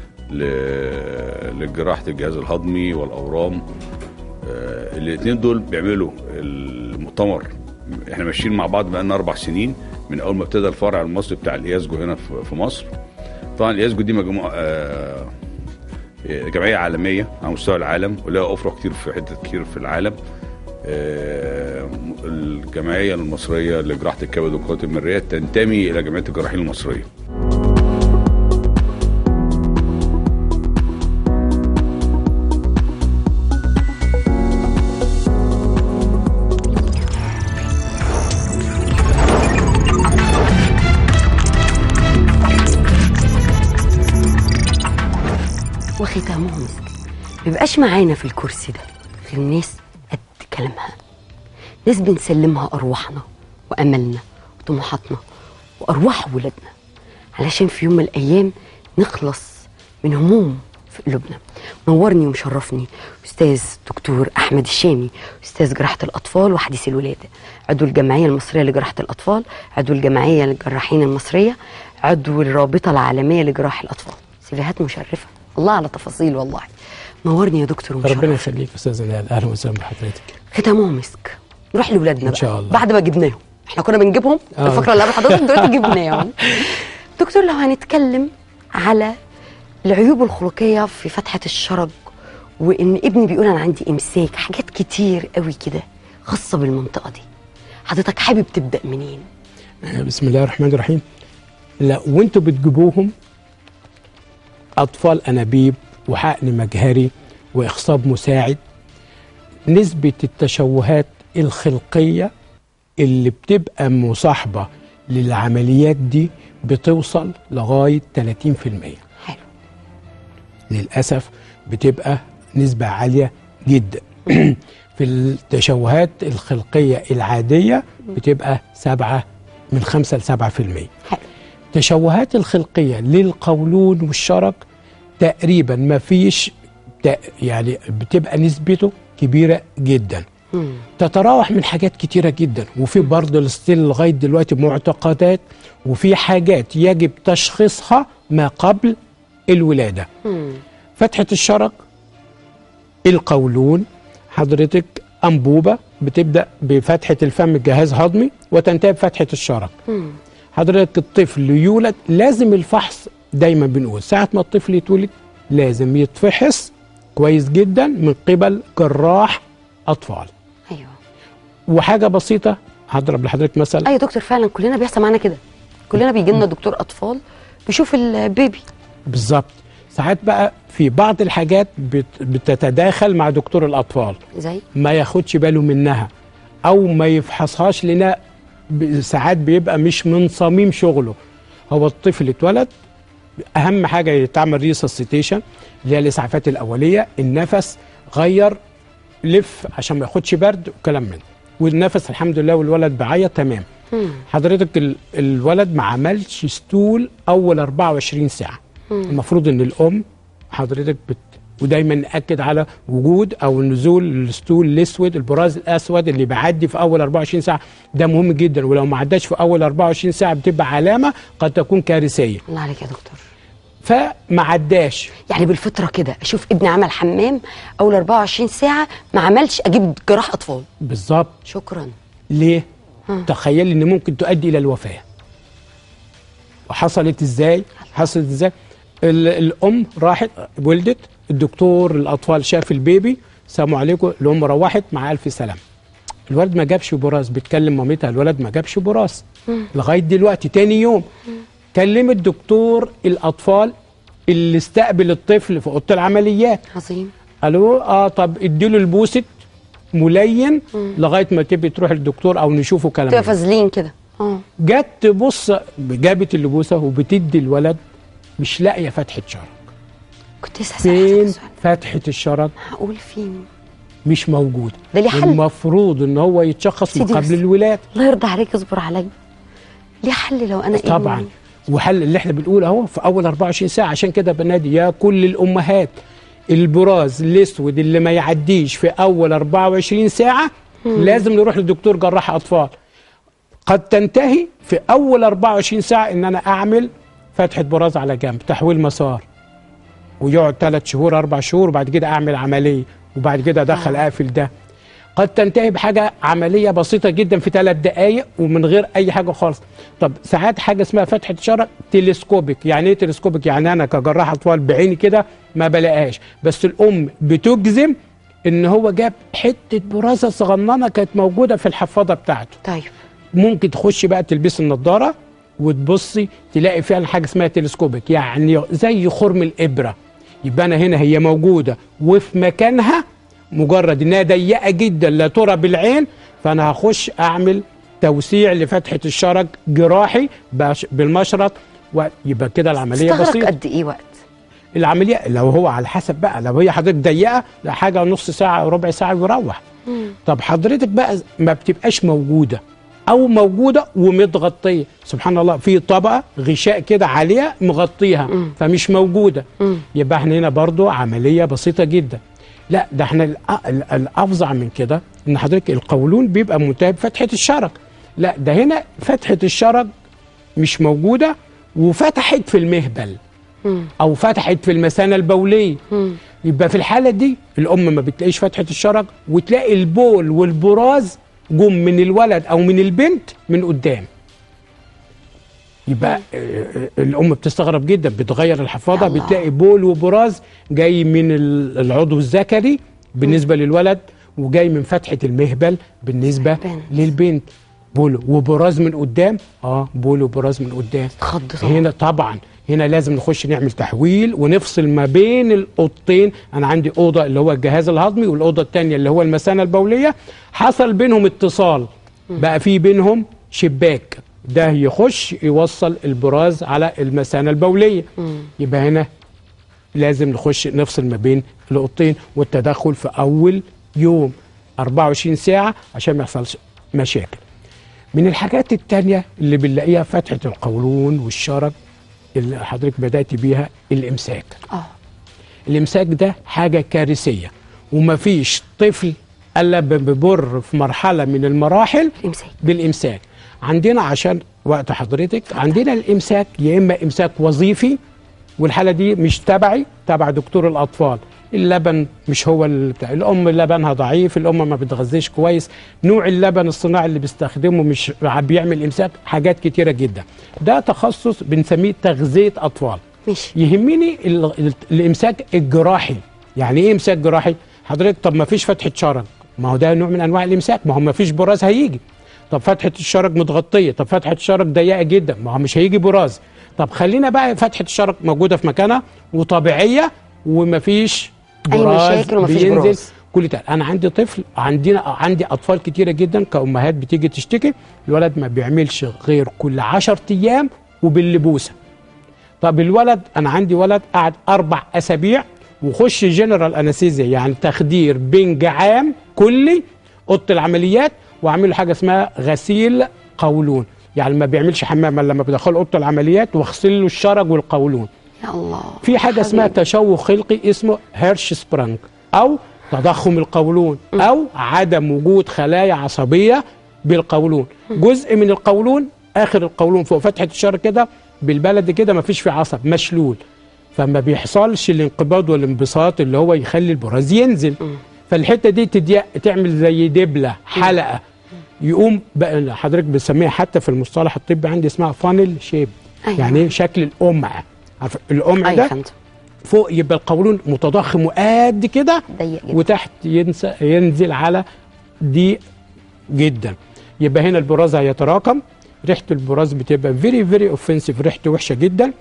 ل- لجراحه الجهاز الهضمي والاورام الاثنين دول بيعملوا المؤتمر احنا ماشيين مع بعض بقالنا اربع سنين من اول ما ابتدى الفرع المصري بتاع الياسجو هنا في في مصر طبعا الياسجو دي مجموعه آه، جمعيه عالميه على مستوى العالم ولها افرع كتير في حتت كتير في العالم آه، الجمعيه المصريه لجراحه الكبد والقوات المريه تنتمي الى جمعيه الجراحين المصريه وختامه مسك مبيبقاش معانا في الكرسي ده غير ناس قد كلامها ناس بنسلمها أرواحنا وأملنا وطموحاتنا وأرواح ولادنا علشان في يوم من الأيام نخلص من هموم في قلوبنا نورني ومشرفني أستاذ دكتور أحمد الشامي أستاذ جراحة الأطفال وحديث الولادة عضو الجمعية المصرية لجراحة الأطفال عضو الجمعية للجراحين المصرية عضو الرابطة العالمية لجراح الأطفال سيفيهات مشرفة الله على تفاصيل والله نورني يا دكتور ومشرف ربنا يخليك استاذ نهال اهلا وسهلا بحضرتك ختامه مسك نروح لاولادنا إن شاء بقى. الله. بعد ما جبناهم احنا كنا بنجيبهم آه. الفقره اللي قبل حضرتك دلوقتي جبناهم دكتور لو هنتكلم على العيوب الخلقيه في فتحه الشرج وان ابني بيقول انا عندي امساك حاجات كتير قوي كده خاصه بالمنطقه دي حضرتك حابب تبدا منين بسم الله الرحمن الرحيم لا وانتوا بتجيبوهم اطفال انابيب وحقن مجهري واخصاب مساعد نسبه التشوهات الخلقيه اللي بتبقى مصاحبه للعمليات دي بتوصل لغايه 30% حلو للاسف بتبقى نسبه عاليه جدا في التشوهات الخلقيه العاديه بتبقى سبعة من خمسة لسبعة في المية حلو التشوهات الخلقيه للقولون والشرج تقريبا ما فيش تق- يعني بتبقى نسبته كبيره جدا مم. تتراوح من حاجات كتيرة جدا وفي برضه الستيل لغاية دلوقتي معتقدات وفي حاجات يجب تشخيصها ما قبل الولادة مم. فتحة الشرج القولون حضرتك أنبوبة بتبدأ بفتحة الفم الجهاز هضمي وتنتهي بفتحة الشرج مم. حضرتك الطفل يولد لازم الفحص دايما بنقول ساعة ما الطفل يتولد لازم يتفحص كويس جدا من قبل جراح أطفال ايوه وحاجه بسيطه هضرب لحضرتك مثل ايوه يا دكتور فعلا كلنا بيحصل معانا كده كلنا بيجي لنا دكتور اطفال بيشوف البيبي بالظبط ساعات بقى في بعض الحاجات بت- بتتداخل مع دكتور الاطفال زي ما ياخدش باله منها او ما يفحصهاش لنا ب- ساعات بيبقى مش من صميم شغله هو الطفل اتولد اهم حاجه يتعمل ريسسيتيشن اللي هي الاسعافات الاوليه النفس غير لف عشان ما ياخدش برد وكلام من ده. والنفس الحمد لله والولد بعيط تمام مم. حضرتك ال- الولد ما عملش ستول اول 24 ساعه المفروض ان الام حضرتك بت ودايما ناكد على وجود او نزول الستول الاسود البراز الاسود اللي بيعدي في اول 24 ساعه ده مهم جدا ولو ما عداش في اول 24 ساعه بتبقى علامه قد تكون كارثيه الله عليك يا دكتور فما عداش يعني بالفطره كده اشوف ابني عمل حمام اول 24 ساعه ما عملش اجيب جراح اطفال بالظبط شكرا ليه؟ ها. تخيل ان ممكن تؤدي الى الوفاه. وحصلت ازاي؟ حصلت ازاي؟ ال- الام راحت ولدت الدكتور الاطفال شاف البيبي السلام عليكم الام روحت مع الف سلام الولد ما جابش براس بتكلم مامتها الولد ما جابش براس لغايه دلوقتي تاني يوم كلمت دكتور الاطفال اللي استقبل الطفل في اوضه العمليات عظيم قالوا اه طب اديله البوست ملين لغايه ما تبي تروح للدكتور او نشوفه كلام تبقى فازلين كده اه جت تبص جابت اللبوسه وبتدي الولد مش لاقيه فتحه شرج كنت لسه فين هسألك سؤال فتحه الشرج هقول فين مش موجوده ده ليه حل؟ المفروض ان هو يتشخص من سيدي قبل بس. الولاده الله يرضى عليك اصبر عليا ليه حل لو انا طبعا ابني وحل اللي احنا بنقول اهو في اول 24 ساعه عشان كده بنادي يا كل الامهات البراز الاسود اللي ما يعديش في اول 24 ساعه لازم نروح لدكتور جراح اطفال قد تنتهي في اول 24 ساعه ان انا اعمل فتحه براز على جنب تحويل مسار ويقعد ثلاث شهور اربع شهور وبعد كده اعمل عمليه وبعد كده ادخل اقفل ده قد تنتهي بحاجه عمليه بسيطه جدا في ثلاث دقائق ومن غير اي حاجه خالص طب ساعات حاجه اسمها فتحه شرج تلسكوبيك يعني ايه تلسكوبيك يعني انا كجراح اطفال بعيني كده ما بلاقاش بس الام بتجزم ان هو جاب حته برازه صغننه كانت موجوده في الحفاضه بتاعته طيب ممكن تخشي بقى تلبسي النضاره وتبصي تلاقي فعلا حاجه اسمها تلسكوبيك يعني زي خرم الابره يبقى انا هنا هي موجوده وفي مكانها مجرد انها ضيقه جدا لا ترى بالعين فانا هخش اعمل توسيع لفتحه الشرج جراحي باش- بالمشرط ويبقى كده العمليه استغرق بسيطه قد ايه وقت العمليه لو هو على حسب بقى لو هي حضرتك ضيقه لا حاجه نص ساعه او ربع ساعه ويروح طب حضرتك بقى ما بتبقاش موجوده او موجوده ومتغطيه سبحان الله في طبقه غشاء كده عليها مغطيها فمش موجوده يبقى احنا هنا برضو عمليه بسيطه جدا لا ده احنا الأ- ال- الافظع من كده ان حضرتك القولون بيبقى منتهي بفتحه الشرج لا ده هنا فتحه الشرج مش موجوده وفتحت في المهبل او فتحت في المثانه البوليه يبقى في الحاله دي الام ما بتلاقيش فتحه الشرج وتلاقي البول والبراز جم من الولد او من البنت من قدام يبقى آه، آه، الام بتستغرب جدا بتغير الحفاضه الله. بتلاقي بول وبراز جاي من ال- العضو الذكري بالنسبه للولد وجاي من فتحه المهبل بالنسبه البنت. للبنت بول وبراز من قدام اه بول وبراز من قدام اتخض طبعا هنا طبعا هنا لازم نخش نعمل تحويل ونفصل ما بين الاوضتين انا عندي اوضه اللي هو الجهاز الهضمي والاوضه الثانيه اللي هو المثانه البوليه حصل بينهم اتصال بقى في بينهم شباك ده يخش يوصل البراز على المثانه البوليه يبقى هنا لازم نخش نفصل ما بين الاوضتين والتدخل في اول يوم 24 ساعه عشان ما يحصلش مشاكل من الحاجات التانية اللي بنلاقيها فتحة القولون والشرج اللي حضرتك بدأت بيها الإمساك اه الإمساك ده حاجة كارثية ومفيش طفل إلا بيمر في مرحلة من المراحل الامساك بالإمساك عندنا عشان وقت حضرتك عندنا الإمساك يا إما إمساك وظيفي والحالة دي مش تبعي تبع دكتور الأطفال اللبن مش هو اللي بتاع الأم لبنها ضعيف الأم ما بتغذيش كويس نوع اللبن الصناعي اللي بيستخدمه مش بيعمل إمساك حاجات كتيرة جدا ده تخصص بنسميه تغذية أطفال ماشي يهمني ال- ال- الامساك الجراحي يعني ايه امساك جراحي حضرتك طب ما فيش فتحه شرج ما هو ده نوع من انواع الامساك ما هو ما فيش براز هيجي طب فتحه الشرج متغطيه طب فتحه الشرج ضيقه جدا ما هو مش هيجي براز طب خلينا بقى فتحه الشرج موجوده في مكانها وطبيعيه وما فيش أي براز مشاكل ومفيش بينزل براز. كل ده انا عندي طفل عندنا عندي اطفال كتيره جدا كامهات بتيجي تشتكي الولد ما بيعملش غير كل 10 ايام وباللبوسه طب الولد انا عندي ولد قعد اربع اسابيع وخش جنرال انستيزيا يعني تخدير بنج عام كلي اوضه العمليات واعمل له حاجه اسمها غسيل قولون يعني ما بيعملش حمام إلا لما بدخله اوضه العمليات واغسل له الشرج والقولون يا الله في حاجه اسمها حبيبي. تشوه خلقي اسمه هيرش سبرانج او تضخم القولون او عدم وجود خلايا عصبيه بالقولون جزء من القولون اخر القولون فوق فتحه الشر كده بالبلد كده ما فيش فيه عصب مشلول فما بيحصلش الانقباض والانبساط اللي هو يخلي البراز ينزل فالحته دي تضيق تعمل زي دبله حلقه يقوم بقى حضرتك بنسميها حتى في المصطلح الطبي عندي اسمها فانل شيب أيوة. يعني ايه شكل القمع عارف القمع أيوة ده فهمت فوق يبقى القولون متضخم وقد كده ضيق جدا وتحت ينسى ينزل على ضيق جدا يبقى هنا البراز هيتراكم ريحه البراز بتبقى فيري فيري اوفنسيف ريحته وحشه جدا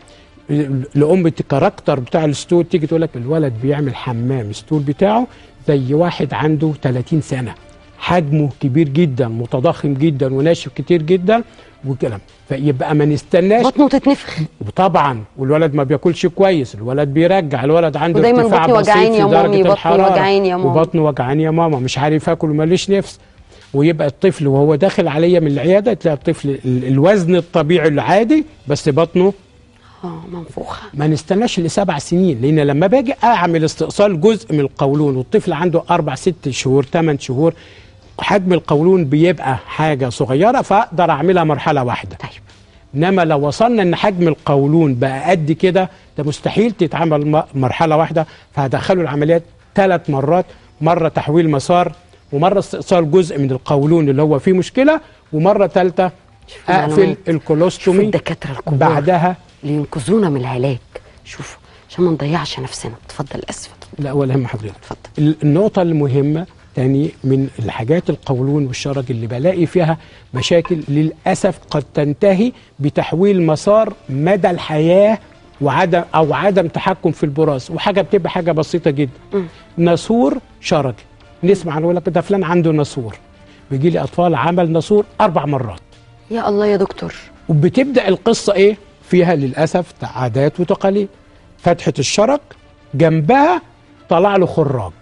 لأم الكاركتر بتاع الستول تيجي تقول لك الولد بيعمل حمام الستول بتاعه زي واحد عنده 30 سنه حجمه كبير جدا متضخم جدا وناشف كتير جدا وكلام فيبقى ما نستناش بطنه تتنفخ وطبعا والولد ما بياكلش كويس الولد بيرجع الولد عنده ودايما ارتفاع بطني بسيط وجعاني في يا درجة مامي، بطني الحرارة وجعاني يا ماما. وبطني وجعاني يا ماما مش عارف اكل وماليش نفس ويبقى الطفل وهو داخل عليا من العياده تلاقي الطفل ال- الوزن الطبيعي العادي بس بطنه اه منفوخه ما نستناش لسبع سنين لان لما باجي اعمل استئصال جزء من القولون والطفل عنده اربع ست شهور ثمان شهور حجم القولون بيبقى حاجه صغيره فاقدر اعملها مرحله واحده طيب انما لو وصلنا ان حجم القولون بقى قد كده ده مستحيل تتعمل م- مرحله واحده فهدخلوا العمليات ثلاث مرات مره تحويل مسار ومره استئصال جزء من القولون اللي هو فيه مشكله ومره ثالثه اقفل معلومات. شوف الكولوستومي الدكاتره الكبار بعدها اللي ينقذونا من العلاج شوف عشان ما نضيعش نفسنا اتفضل اسف لا ولا هم حضرتك اتفضل ال- النقطة المهمة تاني من الحاجات القولون والشرج اللي بلاقي فيها مشاكل للأسف قد تنتهي بتحويل مسار مدى الحياة وعدم أو عدم تحكم في البراز وحاجة بتبقى حاجة بسيطة جدا ناسور شرجي نسمع نقول لك ده فلان عنده ناسور بيجي لي أطفال عمل ناسور أربع مرات يا الله يا دكتور وبتبدا القصه ايه؟ فيها للاسف عادات وتقاليد فتحه الشرج جنبها طلع له خراج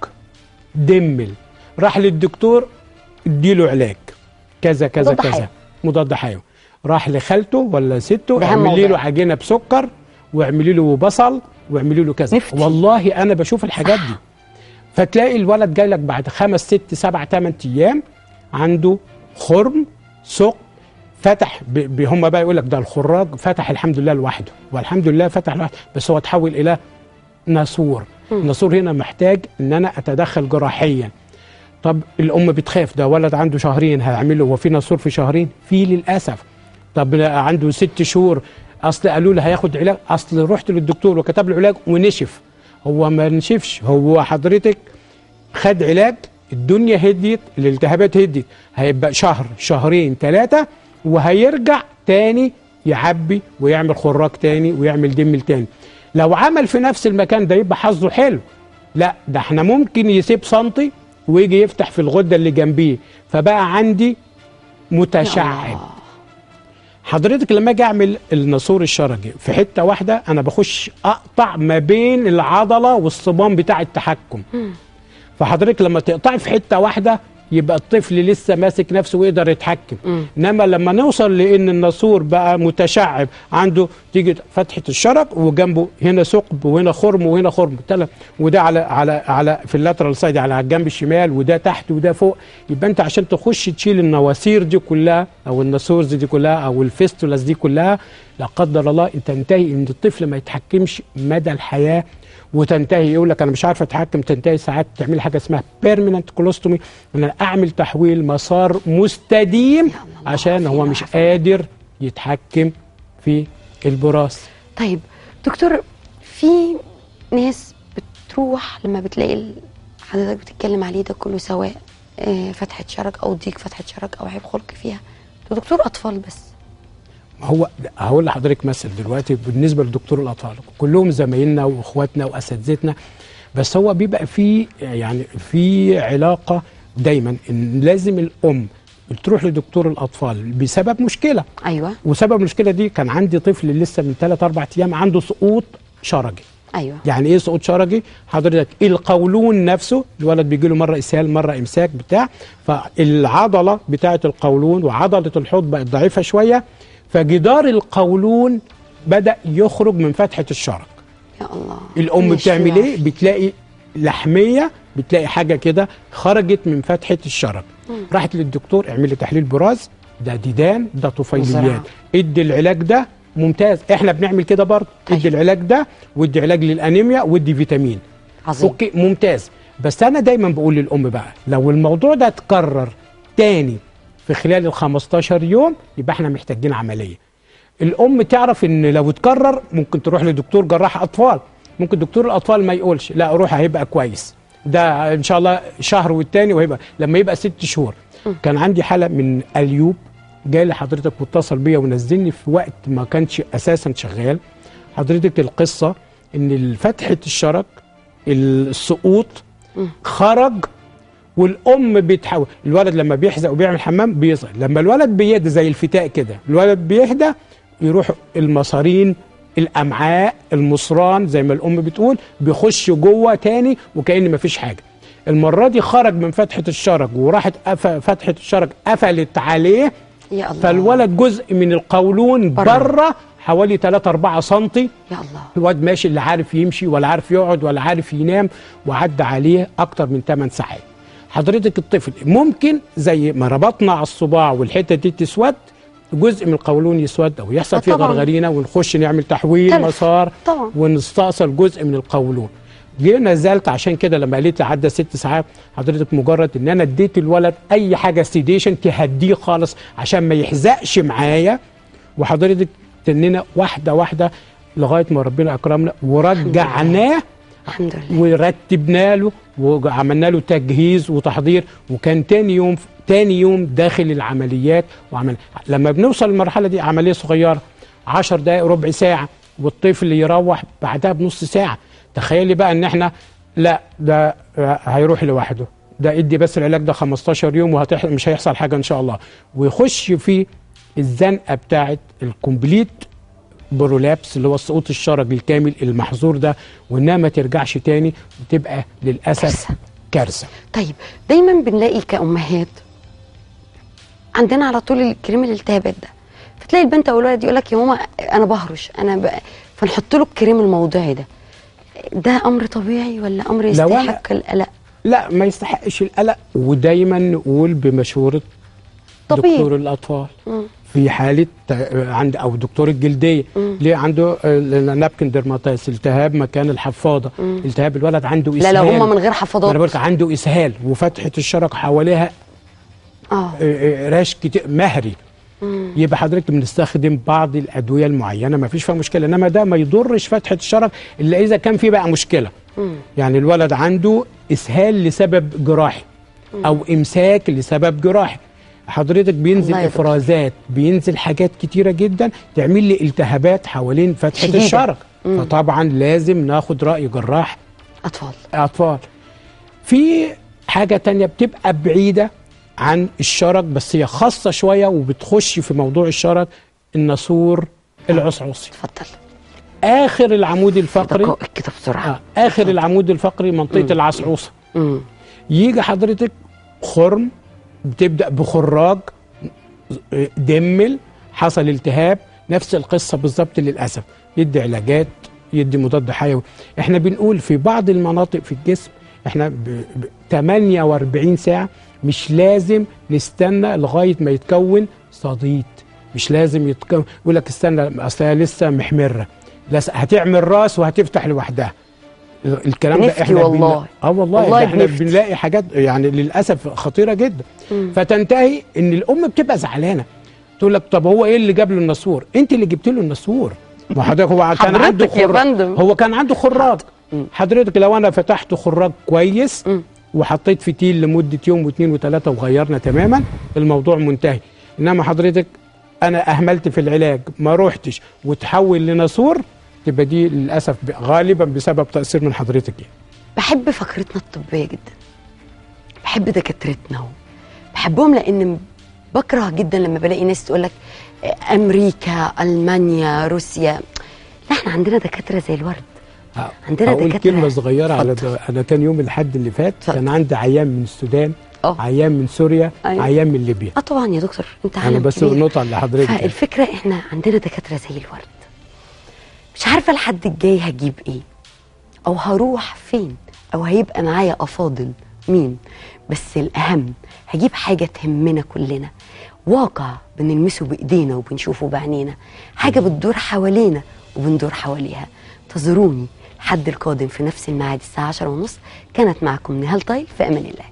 دمل راح للدكتور اديله علاج كذا كذا مضاد كذا حيوي. مضاد حيوي راح لخالته ولا سته ده أهم اعملي موضوع. له عجينه بسكر واعملي له بصل واعملي له كذا نفتي. والله انا بشوف الحاجات دي فتلاقي الولد جاي لك بعد خمس ست سبع ثمان ايام عنده خرم ثقب فتح ب- ب- هم بقى يقول لك ده الخراج فتح الحمد لله لوحده والحمد لله فتح لوحده بس هو تحول الى ناسور الناسور هنا محتاج ان انا اتدخل جراحيا طب الام بتخاف ده ولد عنده شهرين هيعمله هو في ناسور في شهرين في للاسف طب عنده ست شهور اصل قالوا له هياخد علاج اصل رحت للدكتور وكتب له علاج ونشف هو ما نشفش هو حضرتك خد علاج الدنيا هديت الالتهابات هديت هيبقى شهر شهرين ثلاثة وهيرجع تاني يعبي ويعمل خراج تاني ويعمل دمل تاني لو عمل في نفس المكان ده يبقى حظه حلو لا ده احنا ممكن يسيب سنتي ويجي يفتح في الغدة اللي جنبيه فبقى عندي متشعب حضرتك لما اجي اعمل الناسور الشرجي في حته واحده انا بخش اقطع ما بين العضله والصمام بتاع التحكم فحضرتك لما تقطعي في حته واحده يبقى الطفل لسه ماسك نفسه ويقدر يتحكم انما لما نوصل لان الناسور بقى متشعب عنده تيجي فتحه الشرج وجنبه هنا ثقب وهنا خرم وهنا خرم تلا- وده على على على في اللاترال سايد على الجنب الشمال وده تحت وده فوق يبقى انت عشان تخش تشيل النواسير دي كلها او الناسورز دي كلها او الفيستولاس دي كلها لا قدر الله تنتهي ان الطفل ما يتحكمش مدى الحياه وتنتهي يقول لك انا مش عارف اتحكم تنتهي ساعات تعمل حاجه اسمها بيرمننت كولوستومي ان انا اعمل تحويل مسار مستديم عشان هو مش قادر يتحكم في البراز طيب دكتور في ناس بتروح لما بتلاقي ال- حضرتك بتتكلم عليه ده كله سواء آه، فتحة شرج أو ضيق فتحة شرج أو عيب خلق فيها ده دكتور أطفال بس هو هقول لحضرتك مثل دلوقتي بالنسبه لدكتور الاطفال كلهم زمايلنا واخواتنا واساتذتنا بس هو بيبقى في يعني في علاقه دايما ان لازم الام تروح لدكتور الاطفال بسبب مشكله أيوه وسبب المشكله دي كان عندي طفل لسه من 3 4 ايام عنده سقوط شرجي أيوه يعني ايه سقوط شرجي حضرتك القولون نفسه الولد بيجي له مره اسهال مره امساك بتاع فالعضله بتاعه القولون وعضله الحوض بقت ضعيفه شويه فجدار القولون بدا يخرج من فتحه الشرج يا الله الام مش بتعمل يعرف. ايه بتلاقي لحميه بتلاقي حاجه كده خرجت من فتحه الشرج راحت للدكتور اعمل لي تحليل براز ده ديدان ده طفيليات وزراعة. ادي العلاج ده ممتاز احنا بنعمل كده برضه ادي طيب. العلاج ده وادي علاج للانيميا وادي فيتامين عظيم اوكي ممتاز بس انا دايما بقول للام بقى لو الموضوع ده اتكرر تاني في خلال ال 15 يوم يبقى احنا محتاجين عمليه الام تعرف ان لو اتكرر ممكن تروح لدكتور جراح اطفال ممكن دكتور الاطفال ما يقولش لا روح هيبقى كويس ده ان شاء الله شهر والتاني وهيبقى لما يبقى ست شهور كان عندي حاله من اليوب جاي لحضرتك واتصل بيا ونزلني في وقت ما كانش اساسا شغال حضرتك القصه ان فتحه الشرج السقوط خرج والام بتحاول الولد لما بيحزق وبيعمل حمام بيصغر لما الولد بيهدى زي الفتاء كده الولد بيهدى يروح المصارين الامعاء المصران زي ما الام بتقول بيخش جوه تاني وكأن مفيش حاجه المره دي خرج من فتحه الشرج وراحت قف- فتحه الشرج قفلت عليه يا الله فالولد جزء من القولون بره. بره حوالي 3 4 سنتي يا الله الواد ماشي لا عارف يمشي ولا عارف يقعد ولا عارف ينام وعدى عليه اكتر من 8 ساعات حضرتك الطفل ممكن زي ما ربطنا على الصباع والحته دي تسود جزء من القولون يسود او يحصل آه فيه طبعاً. غرغرينه ونخش نعمل تحويل تلف. مسار طبعاً. ونستأصل جزء من القولون جه نزلت عشان كده لما قالت لي عدى ست ساعات حضرتك مجرد ان انا اديت الولد اي حاجه سيديشن تهديه خالص عشان ما يحزقش معايا وحضرتك تننا واحده واحده لغايه ما ربنا اكرمنا ورجعناه الحمد لله ورتبنا له وعملنا له تجهيز وتحضير وكان تاني يوم تاني يوم داخل العمليات وعمل لما بنوصل للمرحله دي عمليه صغيره 10 دقائق ربع ساعه والطفل يروح بعدها بنص ساعه تخيلي بقى ان احنا لا ده آه، هيروح لوحده ده ادي بس العلاج ده 15 يوم وهتح... مش هيحصل حاجه ان شاء الله ويخش في الزنقه بتاعت الكومبليت برولابس اللي هو السقوط الشرج الكامل المحظور ده وانها ما ترجعش تاني وتبقى للاسف كارثة. كارثه طيب دايما بنلاقي كأمهات عندنا على طول الكريم الالتهابات ده فتلاقي البنت او الولد يقول لك يا ماما انا بهرش انا ب... فنحط له الكريم الموضعي ده ده امر طبيعي ولا امر لو أنا- يستحق القلق لا ما يستحقش القلق ودايما نقول بمشوره طبيب. دكتور الاطفال مم. في حاله آه، عند او دكتور الجلديه ليه عنده نابكن ديرماتايس التهاب مكان الحفاضه التهاب الولد عنده لا اسهال لو هم من غير ما انا حفاضات بقولك عنده اسهال وفتحه الشرج حواليها اه آه، آه، راش كتير مهري يبقى حضرتك بنستخدم بعض الادويه المعينه ما فيش فيها مشكله انما ده ما يضرش فتحه الشرج الا اذا كان في بقى مشكله يعني الولد عنده اسهال لسبب جراحي او امساك لسبب جراحي حضرتك بينزل الله يا دكتور. افرازات بينزل حاجات كتيره جدا تعمل لي التهابات حوالين فتحه شديدة. الشرج فطبعا لازم ناخد راي جراح اطفال اطفال في حاجه تانية بتبقى بعيده عن الشرج بس هي خاصه شويه وبتخش في موضوع الشرج الناسور العصعصي اتفضل اخر العمود الفقري دقائق كده بسرعه آه اخر العمود الفقري منطقه العصعوصه مم. يجي حضرتك خرم بتبدا بخراج دمل حصل التهاب نفس القصه بالظبط للاسف يدي علاجات يدي مضاد حيوي احنا بنقول في بعض المناطق في الجسم احنا ب ب 48 ساعه مش لازم نستنى لغايه ما يتكون صديد مش لازم يتكون يقول لك استنى اصلها لسه محمره لس- هتعمل راس وهتفتح لوحدها الكلام ده بنفتي احنا والله. بن... اه والله, والله ده احنا بنفتي. بنلاقي حاجات يعني للاسف خطيره جدا فتنتهي ان الام بتبقى زعلانه تقول لك طب هو ايه اللي جاب له النسور انت اللي جبت له النسور ما حضرتك هو كان عنده حضرتك يا خراج فندم. هو كان عنده خراج حضرتك لو انا فتحت خراج كويس وحطيت فتيل لمده يوم واثنين وثلاثه وغيرنا تماما الموضوع منتهي انما حضرتك انا اهملت في العلاج ما روحتش وتحول لنسور تبقى دي للاسف ب- غالبا بسبب تاثير من حضرتك يعني. بحب فقرتنا الطبيه جدا بحب دكاترتنا بحبهم لان بكره جدا لما بلاقي ناس تقول لك امريكا المانيا روسيا لا احنا عندنا دكاتره زي الورد عندنا هقول دكاترة. كلمه صغيره على اتفضل. ده انا تاني يوم الحد اللي فات اتفضل. كان عندي عيان من السودان اه. عيان من سوريا أيوة. عيان من ليبيا اه طبعا يا دكتور انت انا عالم بس كبير. نقطه لحضرتك يعني. فالفكره احنا عندنا دكاتره زي الورد مش عارفه الحد الجاي هجيب ايه او هروح فين او هيبقى معايا افاضل مين بس الاهم هجيب حاجه تهمنا كلنا واقع بنلمسه بايدينا وبنشوفه بعينينا حاجه بتدور حوالينا وبندور حواليها انتظروني الحد القادم في نفس الميعاد الساعه 10 ونص كانت معكم نهال طيل في امان الله